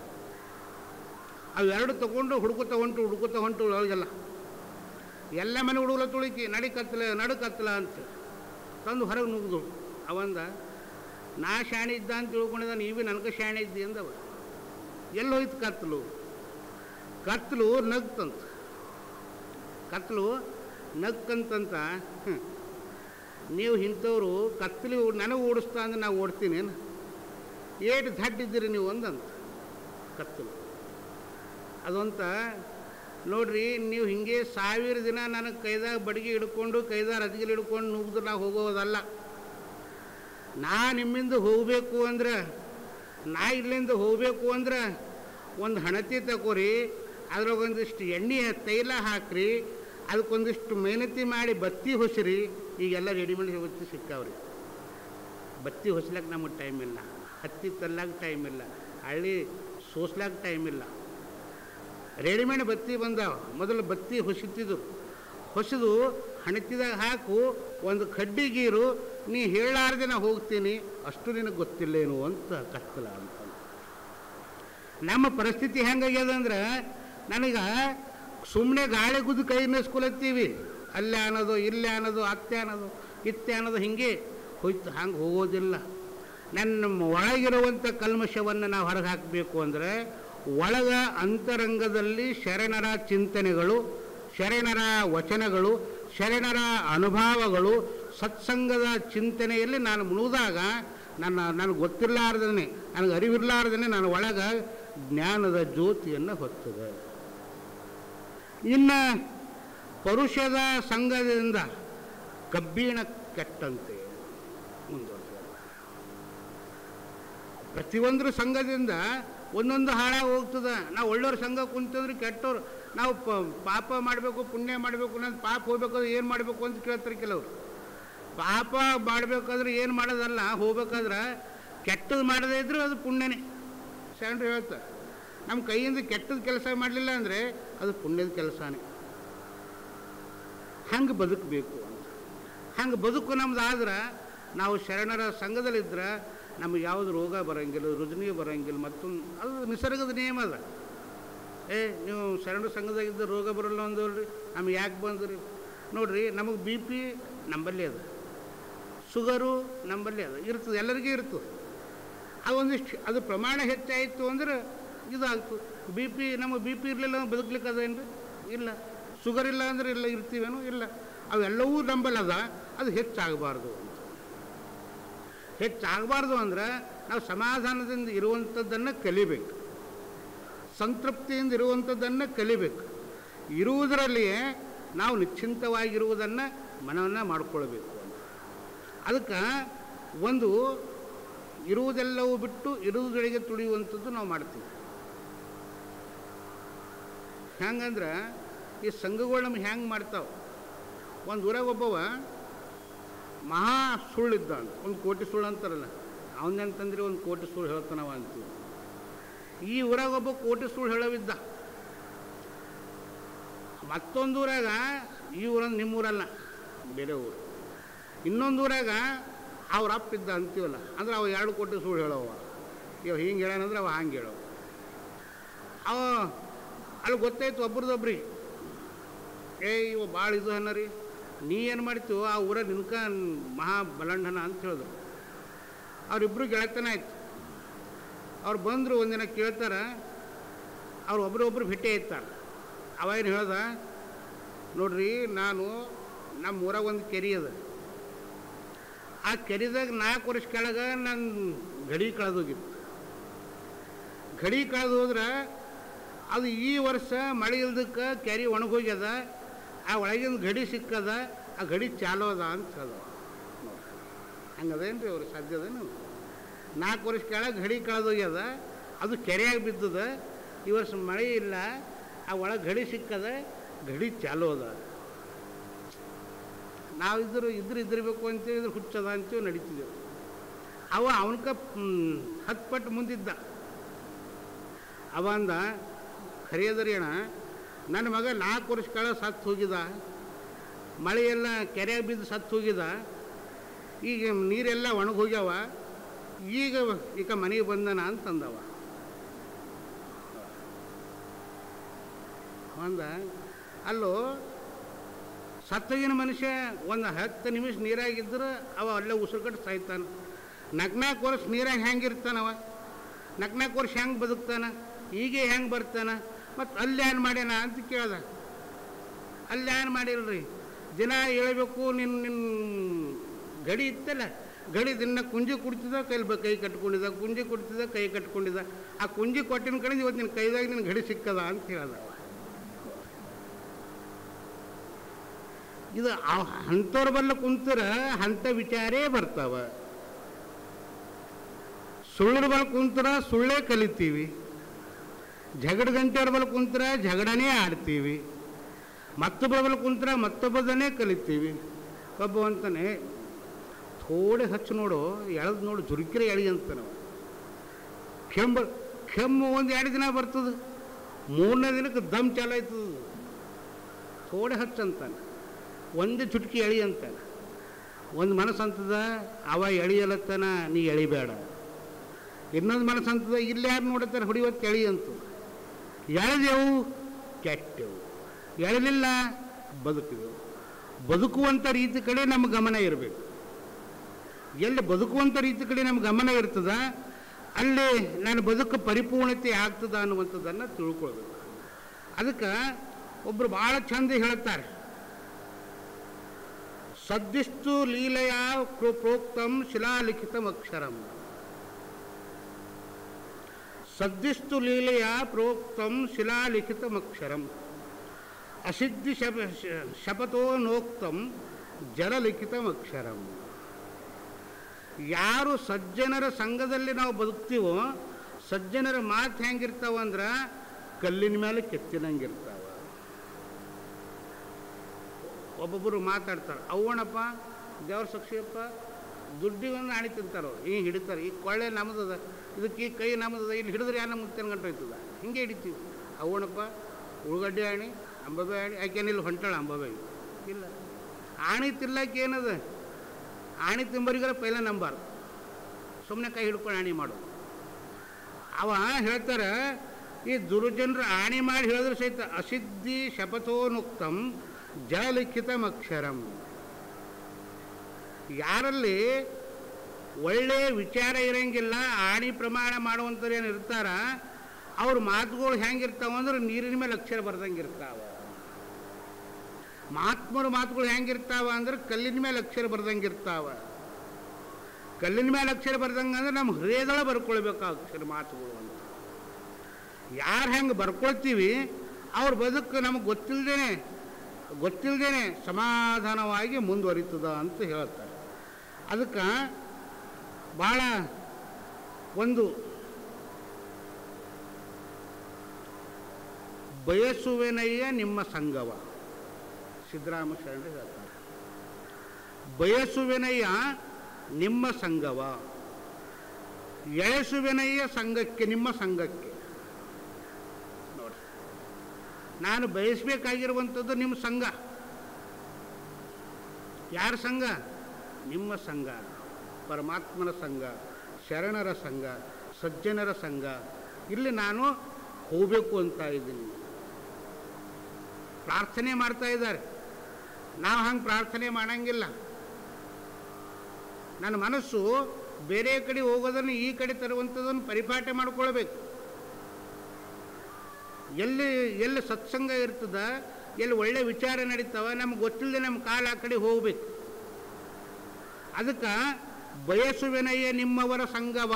ಅವೆರಡು ತಗೊಂಡು ಹುಡುಕುತ್ತಾ ಹೊಂಟು ಹುಡುಕುತ್ತಾ ಹೊಂಟು ಅವಾಗೆಲ್ಲ ಎಲ್ಲ ಮನೆ ಹುಡುಗಲ ತುಳಿಕಿ ನಡಿ ಕತ್ತಲ ನಡು ಕತ್ತಲ ಅಂತ ತಂದು ಹೊರಗೆ ನುಗ್ದು ಅವಂದ ನಾ ಶಾಣೆ ಇದ್ದ ಅಂತ ತಿಳ್ಕೊಂಡಿದ್ದ ನೀವೇ ನನಗೆ ಶಾಣೆ ಇದ್ದಿ ಅಂದವ ಎಲ್ಲಿ ಹೋಯ್ತು ಕತ್ತಲು ಕತ್ತಲು ನಗ್ತಂತ ಕತ್ತಲು ನಗ್ಕಂತಂತ ಹ್ಮ್. ನೀವು ಇಂಥವ್ರು ಕತ್ತಲಿ ನನಗೆ ಓಡಿಸ್ತಾ ಅಂದ್ರೆ ನಾವು ಓಡ್ತೀನಿ ಏನು ಏಟು ದಡ್ಡಿದ್ದೀರಿ ನೀವು ಒಂದಂತ ಕತ್ತಲು ಅದಂತ ನೋಡ್ರಿ ನೀವು ಹಿಂಗೆ ಸಾವಿರ ದಿನ ನನಗೆ ಕೈದಾಗ ಬಡಿಗೆ ಹಿಡ್ಕೊಂಡು ಕೈದಾಗ ರಜಗಿಲ್ ಹಿಡ್ಕೊಂಡು ನುಗ್ದು ನಾವು ಹೋಗೋದಲ್ಲ ನಾ ನಿಮ್ಮಿಂದ ಹೋಗಬೇಕು ಅಂದ್ರೆ ನಾ ಇಲ್ಲಿಂದ ಹೋಗಬೇಕು ಅಂದ್ರೆ ಒಂದು ಹಣತಿ ತಗೋರಿ ಅದ್ರಾಗ ಒಂದಿಷ್ಟು ಎಣ್ಣೆ ತೈಲ ಹಾಕ್ರಿ ಅದಕ್ಕೊಂದಿಷ್ಟು ಮೆಹನತಿ ಮಾಡಿ ಬತ್ತಿ ಹೊಸಿರಿ ಈಗೆಲ್ಲ ರೆಡಿಮೇಡ್ ಬತ್ತಿ ಸಿಕ್ಕಾವ್ರಿ ಬತ್ತಿ ಹೊಸ್ಲಾಕ ನಮಗೆ ಟೈಮ್ ಇಲ್ಲ ಹತ್ತಿ ತರ್ಲಾಕ ಟೈಮ್ ಇಲ್ಲ ಹಳ್ಳಿ ಸೋಸ್ಲಾಕ ಟೈಮ್ ಇಲ್ಲ ರೆಡಿಮೇಡ್ ಬತ್ತಿ ಬಂದಾವ ಮೊದಲು ಬತ್ತಿ ಹೊಸಿತಿದ್ರು ಹೊಸದು ಹಣತಿದಾಗ ಹಾಕು ಒಂದು ಕಡ್ಡಿ ಗೀರು ನೀ ಹೇಳಾರ್ದೆ ನಾ ಹೋಗ್ತೀನಿ ಅಷ್ಟು ನಿನಗೆ ಗೊತ್ತಿಲ್ಲೇನು ಅಂತ ಕತ್ತಲ ಅಂತ ನಮ್ಮ ಪರಿಸ್ಥಿತಿ ಹೆಂಗಾಗ್ಯದ ಅಂದ್ರೆ ನನಗೆ ಸುಮ್ಮನೆ ಗಾಳಿ ಗುದ್ದು ಕೈ ಮೇಸ್ಕೊಲತ್ತೀವಿ ಅಲ್ಲೇ ಅನ್ನೋದು ಇಲ್ಲೇ ಅನ್ನೋದು ಅತ್ತೆ ಅನ್ನೋದು ಇತ್ತೆ ಅನ್ನೋದು ಹಿಂಗೆ ಹೋಯ್ತು ಹಂಗೆ ಹೋಗೋದಿಲ್ಲ ನನ್ನ ಒಳಗಿರುವಂಥ ಕಲ್ಮಶವನ್ನು ನಾವು ಹೊರಗೆ ಹಾಕಬೇಕು ಅಂದರೆ ಒಳಗ ಅಂತರಂಗದಲ್ಲಿ ಶರಣರ ಚಿಂತನೆಗಳು ಶರಣರ ವಚನಗಳು ಶರಣರ ಅನುಭವಗಳು ಸತ್ಸಂಗದ ಚಿಂತನೆಯಲ್ಲಿ ನಾನು ಮುಳುಗಿದಾಗ ನನ್ನ ನನಗೆ ಗೊತ್ತಿರಲಾರ್ದೇ ನನಗೆ ಅರಿವಿರಲಾರ್ದೇ ನನ್ನ ಒಳಗ ಜ್ಞಾನದ ಜ್ಯೋತಿಯನ್ನು ಹೊತ್ತದೆ ಇನ್ನು ಪರುಷದ ಸಂಘದಿಂದ ಕಬ್ಬಿಣ ಕೆಟ್ಟಂತೆ ಮುಂದುವರೆದ ಪ್ರತಿಯೊಂದ್ರ ಸಂಘದಿಂದ ಒಂದೊಂದು ಹಾಳಾಗಿ ಹೋಗ್ತದೆ ನಾವು ಒಳ್ಳೆಯವ್ರ ಸಂಘ ಕುಂತಂದ್ರೆ ಕೆಟ್ಟವ್ರು ನಾವು ಪ ಪಾಪ ಮಾಡಬೇಕು ಪುಣ್ಯ ಮಾಡಬೇಕು ಅನ್ನೋದು ಪಾಪ ಹೋಗ್ಬೇಕಾದ್ರೆ ಏನು ಮಾಡಬೇಕು ಅಂತ ಕೇಳ್ತಾರೆ ಕೆಲವರು ಪಾಪ ಮಾಡಬೇಕಾದ್ರೆ ಏನು ಮಾಡೋದಲ್ಲ ಹೋಗ್ಬೇಕಾದ್ರೆ ಕೆಟ್ಟದ್ದು ಮಾಡದೇ ಇದ್ರೂ ಅದು ಪುಣ್ಯನೇ ಶರಣರು ಹೇಳ್ತಾರೆ ನಮ್ಮ ಕೈಯಿಂದ ಕೆಟ್ಟದ ಕೆಲಸ ಮಾಡಲಿಲ್ಲ ಅಂದರೆ ಅದು ಪುಣ್ಯದ ಕೆಲಸನೇ ಹಂಗೆ ಬದುಕಬೇಕು ಅಂತ ಹಂಗೆ ಬದುಕು ನಮ್ದು ಆದ್ರೆ ನಾವು ಶರಣರ ಸಂಘದಲ್ಲಿದ್ರೆ ನಮಗೆ ಯಾವುದು ರೋಗ ಬರೋಂಗಿಲ್ಲ ರುಜಿನಿ ಬರೋಂಗಿಲ್ಲ ಮತ್ತೊಂದು ಅದು ನಿಸರ್ಗದ ನಿಯಮ ಅದ ಏ ನೀವು ಶರಣರ ಸಂಘದಾಗಿದ್ದ ರೋಗ ಬರಲ್ಲ ಅಂದವ್ರಿ ನಮ್ಗೆ ಯಾಕೆ ಬಂದ್ರಿ ನೋಡ್ರಿ ನಮಗೆ ಬಿ ಪಿ ನಂಬಲ್ಲಿ ಅದ ಶುಗರು ನಂಬಲ್ಲಿ ಅದ ಇರ್ತದೆ ಎಲ್ಲರಿಗೂ ಇರ್ತದೆ ಅದೊಂದಿಷ್ಟು ಅದು ಪ್ರಮಾಣ ಹೆಚ್ಚಾಯಿತು ಅಂದ್ರೆ ಇದಾಗ್ತು ಬಿ ಪಿ ನಮಗೆ ಬಿ ಪಿ ಇರಲಿಲ್ಲ ಅಂದ್ರೆ ಬದುಕಲಿಕ್ಕೆ ಅದೇನು ಇಲ್ಲ ಶುಗರ್ ಇಲ್ಲ ಅಂದ್ರೆ ಇಲ್ಲ ಇರ್ತೀವೇನೋ ಇಲ್ಲ ಅವೆಲ್ಲವೂ ನಂಬಲ್ಲದ ಅದು ಹೆಚ್ಚಾಗಬಾರ್ದು ಅಂತ ಹೆಚ್ಚಾಗಬಾರ್ದು ಅಂದ್ರೆ ನಾವು ಸಮಾಧಾನದಿಂದ ಇರುವಂಥದ್ದನ್ನು ಕಲಿಬೇಕು ಸಂತೃಪ್ತಿಯಿಂದ ಇರುವಂಥದ್ದನ್ನು ಕಲಿಬೇಕು ಇರುವುದರಲ್ಲಿಯೇ ನಾವು ನಿಶ್ಚಿಂತವಾಗಿರುವುದನ್ನು ಮನವನ್ನು ಮಾಡಿಕೊಳ್ಬೇಕು ಅಂತ ಅದಕ್ಕೆ ಒಂದು ಇರುವುದೆಲ್ಲವೂ ಬಿಟ್ಟು ಇರುವುದೊಳಗೆ ತುಳಿಯುವಂಥದ್ದು ನಾವು ಮಾಡ್ತೀವಿ ಹೆಂಗಂದ್ರೆ ಈ ಸಂಘಗಳು ನಮ್ಗೆ ಹೆಂಗೆ ಮಾಡ್ತಾವೆ ಒಂದು ಊರಾಗ ಒಬ್ಬವ ಮಹಾ ಸುಳ್ಳಿದ್ದ ಅಂತ ಒಂದು ಕೋಟಿ ಸುಳ್ಳು ಅಂತಾರಲ್ಲ ಅವನಂತಂದ್ರೆ ಒಂದು ಕೋಟಿ ಸುಳ್ಳು ಹೇಳ್ತಾನವ ಅಂತೀವಿ ಈ ಊರಾಗ ಒಬ್ಬ ಕೋಟಿ ಸುಳ್ಳು ಹೇಳವಿದ್ದ ಮತ್ತೊಂದು ಊರಾಗ ಈ ಊರಂದು ನಿಮ್ಮ ಊರಲ್ಲ ಬೇರೆ ಊರು ಇನ್ನೊಂದು ಊರಾಗ ಅವ್ರ ಅಪ್ಪ ಇದ್ದ ಅಂತೀವಲ್ಲ ಅಂದ್ರೆ ಅವ ಎರಡು ಕೋಟಿ ಸುಳ್ಳು ಹೇಳವ ಇವ ಹಿಂಗೆ ಹೇಳೋಣಂದ್ರೆ ಅವ ಹಂಗೆ ಹೇಳವ ಅವ ಅಲ್ಲಿ ಗೊತ್ತಾಯ್ತು ಒಬ್ರದೊಬ್ರಿಗೆ ಏ ಇವ ಭಾಳ ಇದು ಅನ್ನ ರೀ ನೀ ಏನು ಮಾಡ್ತೀವೋ ಆ ಊರಾಗ ನಿನ್ಕ ಮಹಾ ಬಲಂಡನ ಅಂತ ಹೇಳಿದ್ರು ಅವರಿಬ್ಬರು ಗೆಳತನ ಆಯ್ತು ಅವ್ರು ಬಂದರು ಒಂದಿನ ಕೇಳ್ತಾರ ಅವ್ರು ಒಬ್ರೊಬ್ರು ಭೇಟಿ ಆಯ್ತಾರೆ ಅವ ಏನು ಹೇಳ್ದ ನೋಡ್ರಿ ನಾನು ನಮ್ಮ ಊರಾಗ ಒಂದು ಕೆರೆ ಅದ ಆ ಕೆರೆದಾಗ ನಾಲ್ಕು ವರ್ಷ ಕೆಳಗೆ ನನ್ನ ಗಡಿ ಕಳೆದೋಗಿತ್ತು ಗಡಿ ಕಳೆದು ಹೋದ್ರೆ ಅದು ಈ ವರ್ಷ ಮಳೆ ಇಲ್ದಕ್ಕೆ ಕೆರೆ ಒಣಗೋಗ್ಯದ ಆ ಒಳಗಿನ ಗಡಿ ಸಿಕ್ಕದ ಆ ಗಡಿ ಚಾಲೋ ಅದ ಅಂತ ಹೇಳ್ದ ಹಂಗದೇನು ರೀ ಅವ್ರಿಗೆ ಸಾಧ್ಯ ಅದೇನು ನಾಲ್ಕು ವರ್ಷ ಕೆಳಗೆ ಗಡಿ ಕಳೆದೋಗ್ಯದ ಅದು ಕೆರೆಯಾಗಿ ಬಿದ್ದದ ಈ ವರ್ಷ ಮಳೆ ಇಲ್ಲ ಆ ಒಳಗೆ ಗಡಿ ಸಿಕ್ಕದ ಗಡಿ ಚಾಲೋ ಅದ ನಾವು ಇದ್ರು ಇದ್ರ ಇದ್ದಿರ್ಬೇಕು ಅಂತೇಳಿದ್ರೆ ಹುಚ್ಚದ ಅಂತೇಳಿ ನಡೀತಿದ್ದೆವು ಅವ ಅವನಕ ಹತ್ತು ಪಟ್ಟು ಮುಂದಿದ್ದ ಅವ ಅಂದ ಖರೆಯದರಿ ಅಣ್ಣ ನನ್ನ ಮಗ ನಾಲ್ಕು ವರ್ಷ ಕೆಳ ಸತ್ತು ಹೋಗಿದ ಮಳೆಯೆಲ್ಲ ಕೆರೆಯಾಗ ಬಿದ್ದು ಸತ್ತು ಹೋಗಿದ ಈಗ ನೀರೆಲ್ಲ ಒಣಗಿ ಹೋಗ್ಯಾವ ಈಗ ಈಗ ಮನೆಗೆ ಬಂದನ ಅಂತಂದವ ಅಂದ ಅಲ್ಲೋ ಸತ್ತಗಿನ ಮನುಷ್ಯ ಒಂದು ಹತ್ತು ನಿಮಿಷ ನೀರಾಗಿದ್ದರೆ ಅವ ಅಲ್ಲೇ ಉಸಿರುಕಟ್ಟು ಸಾಯ್ತಾನೆ ನಾಲ್ಕು ವರ್ಷ ನೀರಾಗ ಹೆಂಗಿರ್ತಾನವ ನಾಲ್ಕು ವರ್ಷ ಹೆಂಗೆ ಬದುಕ್ತಾನ ಹೀಗೆ ಹೆಂಗೆ ಬರ್ತಾನ ಮತ್ತು ಅಲ್ಲಿ ಏನು ಮಾಡ್ಯಾನ ಅಂತ ಕೇಳ್ದ ಅಲ್ಲಿ ಏನು ಮಾಡಿಲ್ರಿ ದಿನ ಹೇಳ್ಬೇಕು ನಿನ್ನ ನಿನ್ನ ಗಡಿ ಇತ್ತಲ್ಲ ಗಡಿ ದಿನ ಕುಂಜಿ ಕುಡ್ತಿದ್ದ ಕೈಲಿ ಬ ಕೈ ಕಟ್ಕೊಂಡಿದ್ದ ಕುಂಜಿ ಕುಡ್ತಿದ್ದ ಕೈ ಕಟ್ಕೊಂಡಿದ್ದ ಆ ಕುಂಜಿ ಕೊಟ್ಟಿನ ಕಡೆ ಇವತ್ತು ನಿನ್ನ ಕೈದಾಗ ನಿನ್ನ ಗಡಿ ಸಿಕ್ಕದ ಅಂತ ಹೇಳ್ದ ಇದು ಅಂಥವ್ರ ಬಲ್ಲ ಕುಂತರ ಅಂಥ ವಿಚಾರೇ ಬರ್ತಾವ ಸುಳ್ಳರ ಬಲ್ ಕುಂತರ ಸುಳ್ಳೇ ಕಲಿತೀವಿ ಜಗಡ ಗಂಟೆಯವ್ರ ಬಲ್ ಕುಂತರ ಜಗಡನೇ ಆಡ್ತೀವಿ ಮತ್ತೊಬ್ಬರ ಬಲ್ ಕುಂತರ ಮತ್ತೊಬ್ಬದನ್ನೇ ಕಲಿತೀವಿ ಒಬ್ಬ ಅಂತಾನೆ ಥೋಡೆ ಹಚ್ಚು ನೋಡು ಎಳೆದು ನೋಡು ಜುರುಕಿರೆ ಎಳಿ ಅಂತ ನಾವು ಕೆಂಬ ಕೆಮ್ಮು ಒಂದು ಎರಡು ದಿನ ಬರ್ತದೆ ಮೂರನೇ ದಿನಕ್ಕೆ ದಮ್ ಚಾಲಾಯ್ತದ ಥೋಡೆ ಹಚ್ಚು ಅಂತಾನೆ ಒಂದೇ ಚುಟ್ಕಿ ಎಳಿ ಅಂತಾನೆ ಒಂದು ಮನಸ್ಸು ಅಂತದ ಅವ ಎಳಿಯಲತ್ತಾನ ನೀ ಎಳಿಬೇಡ ಇನ್ನೊಂದು ಮನಸ್ಸು ಅಂತದ ಇಲ್ಲಿ ಯಾರು ನೋಡುತ್ತಾರೆ ಹೊಡಿವತ್ತು ಎಳಿ ಅಂತ ಎಳೆದೆವು ಕೆಟ್ಟೆವು ಎಳಲಿಲ್ಲ ಬದುಕಿದೆವು ಬದುಕುವಂಥ ರೀತಿ ಕಡೆ ನಮ್ಮ ಗಮನ ಇರಬೇಕು ಎಲ್ಲಿ ಬದುಕುವಂಥ ರೀತಿ ಕಡೆ ನಮ್ಮ ಗಮನ ಇರ್ತದ ಅಲ್ಲಿ ನನ್ನ ಬದುಕು ಪರಿಪೂರ್ಣತೆ ಆಗ್ತದ ಅನ್ನುವಂಥದ್ದನ್ನು ತಿಳ್ಕೊಳ್ಬೇಕು ಅದಕ್ಕೆ ಒಬ್ಬರು ಭಾಳ ಚಂದ ಹೇಳ್ತಾರೆ ಸದ್ದಿಸ್ತು ಲೀಲೆಯ ಪ್ರೋ- ಪ್ರೋಕ್ತಂ ಶಿಲಾಲಿಖಿತಂ ಅಕ್ಷರಂ ಸದ್ದಿಸ್ತು ಲೀಲೆಯ ಪ್ರೋಕ್ತಂ ಶಿಲಾಲಿಖಿತಂ ಅಕ್ಷರಂ ಅಸಿದ್ಧಿ ಶಪ ಶ- ಶಪಥೋ ನೋಕ್ತಂ ಜಲಲಿಖಿತಂ ಅಕ್ಷರಂ ಯಾರು ಸಜ್ಜನರ ಸಂಘದಲ್ಲಿ ನಾವು ಬದುಕ್ತೀವೋ ಸಜ್ಜನರ ಮಾತು ಹೆಂಗಿರ್ತಾವ ಅಂದ್ರೆ ಕಲ್ಲಿನ ಮೇಲೆ ಕೆತ್ತಿನಂಗಿರ್ತಾವ ಒಬ್ಬೊಬ್ಬರು ಮಾತಾಡ್ತಾರೆ ಅವಣಪ್ಪ ದೇವ್ರ ಸಾಕ್ಷಿಯಪ್ಪ ದುಡ್ಡಿಗೊಂದು ಆಣಿ ತಿಂತಾರೋ ಈ ಹಿಡಿತಾರೆ ಈ ಕೊಳ್ಳೆ ನಮ್ಮದದ ಇದಕ್ಕೆ ಈ ಕೈ ನಮ್ಮದದ ಇಲ್ಲಿ ಹಿಡಿದ್ರೆ ಯಾರು ನಮ್ಗೆ ತಿನ್ಗಂಟು ಹೋಯ್ತದ ಹಿಂಗೆ ಹಿಡಿತೀವಿ ಅವಣಪ್ಪ ಉಳ್ಳಗಡ್ಡಿ ಆಣಿ ಅಂಬಬೆ ಆಣಿ ಆಕೆನಿಲ್ಲ ಹೊಂಟಾಳ ಅಂಬಬೆ ಇಲ್ಲ ಆಣಿ ತಿನ್ಲಕ್ಕೆ ಏನದ ಆಣಿ ತಿಂಬರಿಗಾರ ಪೈಲ ನಂಬಾರ್ದು ಸುಮ್ಮನೆ ಕೈ ಹಿಡ್ಕೊಂಡು ಆಣಿ ಮಾಡು ಅವ ಹೇಳ್ತಾರೆ ಈ ದುರ್ಜನರು ಆಣಿ ಮಾಡಿ ಹೇಳಿದ್ರೆ ಸಹಿತ ಅಸಿದ್ಧಿ ಶಪಥೋನುಕ್ತಂ ಜಲಿಖಿತಂ ಅಕ್ಷರಂ ಯಾರಲ್ಲಿ ಒಳ್ಳೆಯ ವಿಚಾರ ಇರಂಗಿಲ್ಲ ಆಣಿ ಪ್ರಮಾಣ ಮಾಡುವಂಥವ್ರು ಏನು ಇರ್ತಾರ ಅವ್ರ ಮಾತುಗಳು ಹೆಂಗಿರ್ತಾವ ಅಂದ್ರೆ ನೀರಿನ ಮೇಲೆ ಅಕ್ಷರ ಬರ್ದಂಗೆ ಇರ್ತಾವ ಮಹಾತ್ಮರ ಮಾತುಗಳು ಹೆಂಗಿರ್ತಾವ ಅಂದ್ರೆ ಕಲ್ಲಿನ ಮೇಲೆ ಅಕ್ಷರ ಬರ್ದಂಗೆ ಇರ್ತಾವ ಕಲ್ಲಿನ ಮೇಲೆ ಅಕ್ಷರ ಬರ್ದಂಗೆ ಅಂದ್ರೆ ನಮ್ಮ ಹೃದಯದೊಳಗೆ ಬರ್ಕೊಳ್ಬೇಕು ಆ ಅಕ್ಷರ ಮಾತುಗಳು ಅಂತ ಯಾರು ಹೆಂಗೆ ಬರ್ಕೊಳ್ತೀವಿ ಅವ್ರ ಬದುಕು ನಮಗೆ ಗೊತ್ತಿಲ್ಲದೇನೆ ಗೊತ್ತಿಲ್ಲದೇನೆ ಸಮಾಧಾನವಾಗಿ ಮುಂದುವರಿತದ ಅಂತ ಹೇಳ್ತಾರೆ ಅದಕ್ಕೆ ಭಾಳ ಒಂದು ಬಯಸುವೆನಯ್ಯ ನಿಮ್ಮ ಸಂಗವ ಸಿದ್ದರಾಮ ಶರಣರು ಹೇಳ್ತಾರೆ ಬಯಸುವೆನಯ್ಯ ನಿಮ್ಮ ಸಂಗವ ಎಳೆಸುವೆನಯ್ಯ ಸಂಘಕ್ಕೆ ನಿಮ್ಮ ಸಂಘಕ್ಕೆ ನೋಡಿ ನಾನು ಬಯಸಬೇಕಾಗಿರುವಂಥದ್ದು ನಿಮ್ಮ ಸಂಘ ಯಾರ ಸಂಘ ನಿಮ್ಮ ಸಂಘ ಪರಮಾತ್ಮನ ಸಂಘ ಶರಣರ ಸಂಘ ಸಜ್ಜನರ ಸಂಘ ಇಲ್ಲಿ ನಾನು ಹೋಗಬೇಕು ಅಂತ ಇದ್ದೀನಿ ಪ್ರಾರ್ಥನೆ ಮಾಡ್ತಾ ಇದ್ದಾರೆ ನಾವು ಹಂಗೆ ಪ್ರಾರ್ಥನೆ ಮಾಡಂಗಿಲ್ಲ ನನ್ನ ಮನಸ್ಸು ಬೇರೆ ಕಡೆ ಹೋಗೋದನ್ನು ಈ ಕಡೆ ತರುವಂಥದ್ದನ್ನು ಪರಿಪಾಠ ಮಾಡ್ಕೊಳ್ಬೇಕು ಎಲ್ಲಿ ಎಲ್ಲಿ ಸತ್ಸಂಗ ಇರ್ತದ ಎಲ್ಲಿ ಒಳ್ಳೆ ವಿಚಾರ ನಡೀತಾವ ನಮ್ಗೆ ಗೊತ್ತಿಲ್ಲದೆ ನಮ್ಮ ಕಾಲ ಆ ಕಡೆ ಹೋಗ್ಬೇಕು ಅದಕ್ಕೆ ಬಯಸುವೆನಯ್ಯ ನಿಮ್ಮವರ ಸಂಘವ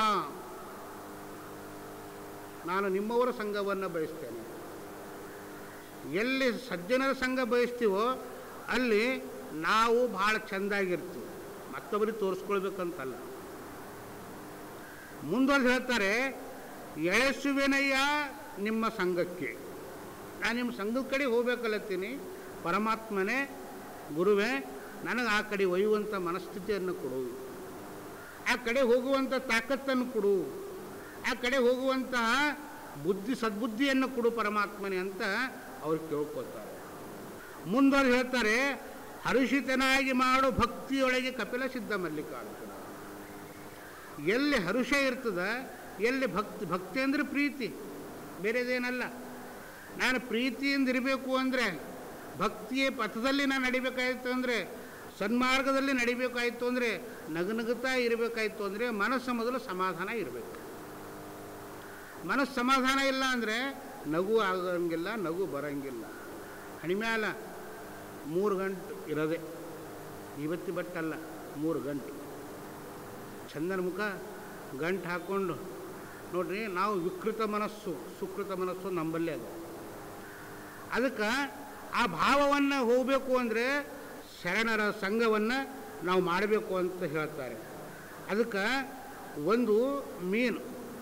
ನಾನು ನಿಮ್ಮವರ ಸಂಘವನ್ನು ಬಯಸ್ತೇನೆ ಎಲ್ಲಿ ಸಜ್ಜನರ ಸಂಘ ಬಯಸ್ತೀವೋ ಅಲ್ಲಿ ನಾವು ಭಾಳ ಚೆಂದಾಗಿರ್ತೀವಿ ಮತ್ತೊಬ್ಬರಿಗೆ ತೋರಿಸ್ಕೊಳ್ಬೇಕಂತಲ್ಲ ಮುಂದುವರೆದು ಹೇಳ್ತಾರೆ ಎಳೆಸುವೆನಯ್ಯ ನಿಮ್ಮ ಸಂಘಕ್ಕೆ ನಾನು ನಿಮ್ಮ ಸಂಘದ ಕಡೆ ಹೋಗ್ಬೇಕಲ್ಲತ್ತೀನಿ ಪರಮಾತ್ಮನೇ ಗುರುವೇ ನನಗೆ ಆ ಕಡೆ ಒಯ್ಯುವಂಥ ಮನಸ್ಥಿತಿಯನ್ನು ಕೊಡು ಆ ಕಡೆ ಹೋಗುವಂಥ ತಾಕತ್ತನ್ನು ಕೊಡು ಆ ಕಡೆ ಹೋಗುವಂತಹ ಬುದ್ಧಿ ಸದ್ಬುದ್ಧಿಯನ್ನು ಕೊಡು ಪರಮಾತ್ಮನೇ ಅಂತ ಅವ್ರು ಕೇಳ್ಕೊತಾರೆ ಮುಂದುವರೆದು ಹೇಳ್ತಾರೆ ಹರುಷಿತನಾಗಿ ಮಾಡು ಭಕ್ತಿಯೊಳಗೆ ಕಪಿಲ ಸಿದ್ಧ ಮಲ್ಲಿಕಾರ್ಜುನ ಎಲ್ಲಿ ಹರುಷ ಇರ್ತದ ಎಲ್ಲಿ ಭಕ್ತಿ ಭಕ್ತಿ ಅಂದರೆ ಪ್ರೀತಿ ಬೇರೆದೇನಲ್ಲ ನಾನು ಪ್ರೀತಿಯಿಂದ ಇರಬೇಕು ಅಂದರೆ ಭಕ್ತಿಯ ಪಥದಲ್ಲಿ ನಾನು ನಡಿಬೇಕಾಯಿತು ಅಂದರೆ ಸನ್ಮಾರ್ಗದಲ್ಲಿ ನಡಿಬೇಕಾಯಿತು ಅಂದರೆ ನಗನಗುತ್ತಾ ಇರಬೇಕಾಯಿತು ಅಂದರೆ ಮನಸ್ಸು ಮೊದಲು ಸಮಾಧಾನ ಇರಬೇಕು ಮನಸ್ಸು ಸಮಾಧಾನ ಇಲ್ಲ ಅಂದರೆ ನಗು ಆಗಂಗಿಲ್ಲ ನಗು ಬರಂಗಿಲ್ಲ ಹಣಿಮ್ಯಾಲ ಮೂರು ಗಂಟೆ ಇರೋದೆ ಇವತ್ತಿ ಬಟ್ಟಲ್ಲ ಮೂರು ಗಂಟೆ ಚಂದನ ಮುಖ ಗಂಟು ಹಾಕ್ಕೊಂಡು ನೋಡ್ರಿ ನಾವು ವಿಕೃತ ಮನಸ್ಸು ಸುಕೃತ ಮನಸ್ಸು ನಂಬಲ್ಲೇ ಅದು ಅದಕ್ಕೆ ಆ ಭಾವವನ್ನು ಹೋಗಬೇಕು ಅಂದರೆ ಶರಣರ ಸಂಘವನ್ನು ನಾವು ಮಾಡಬೇಕು ಅಂತ ಹೇಳ್ತಾರೆ ಅದಕ್ಕೆ ಒಂದು ಮೀನು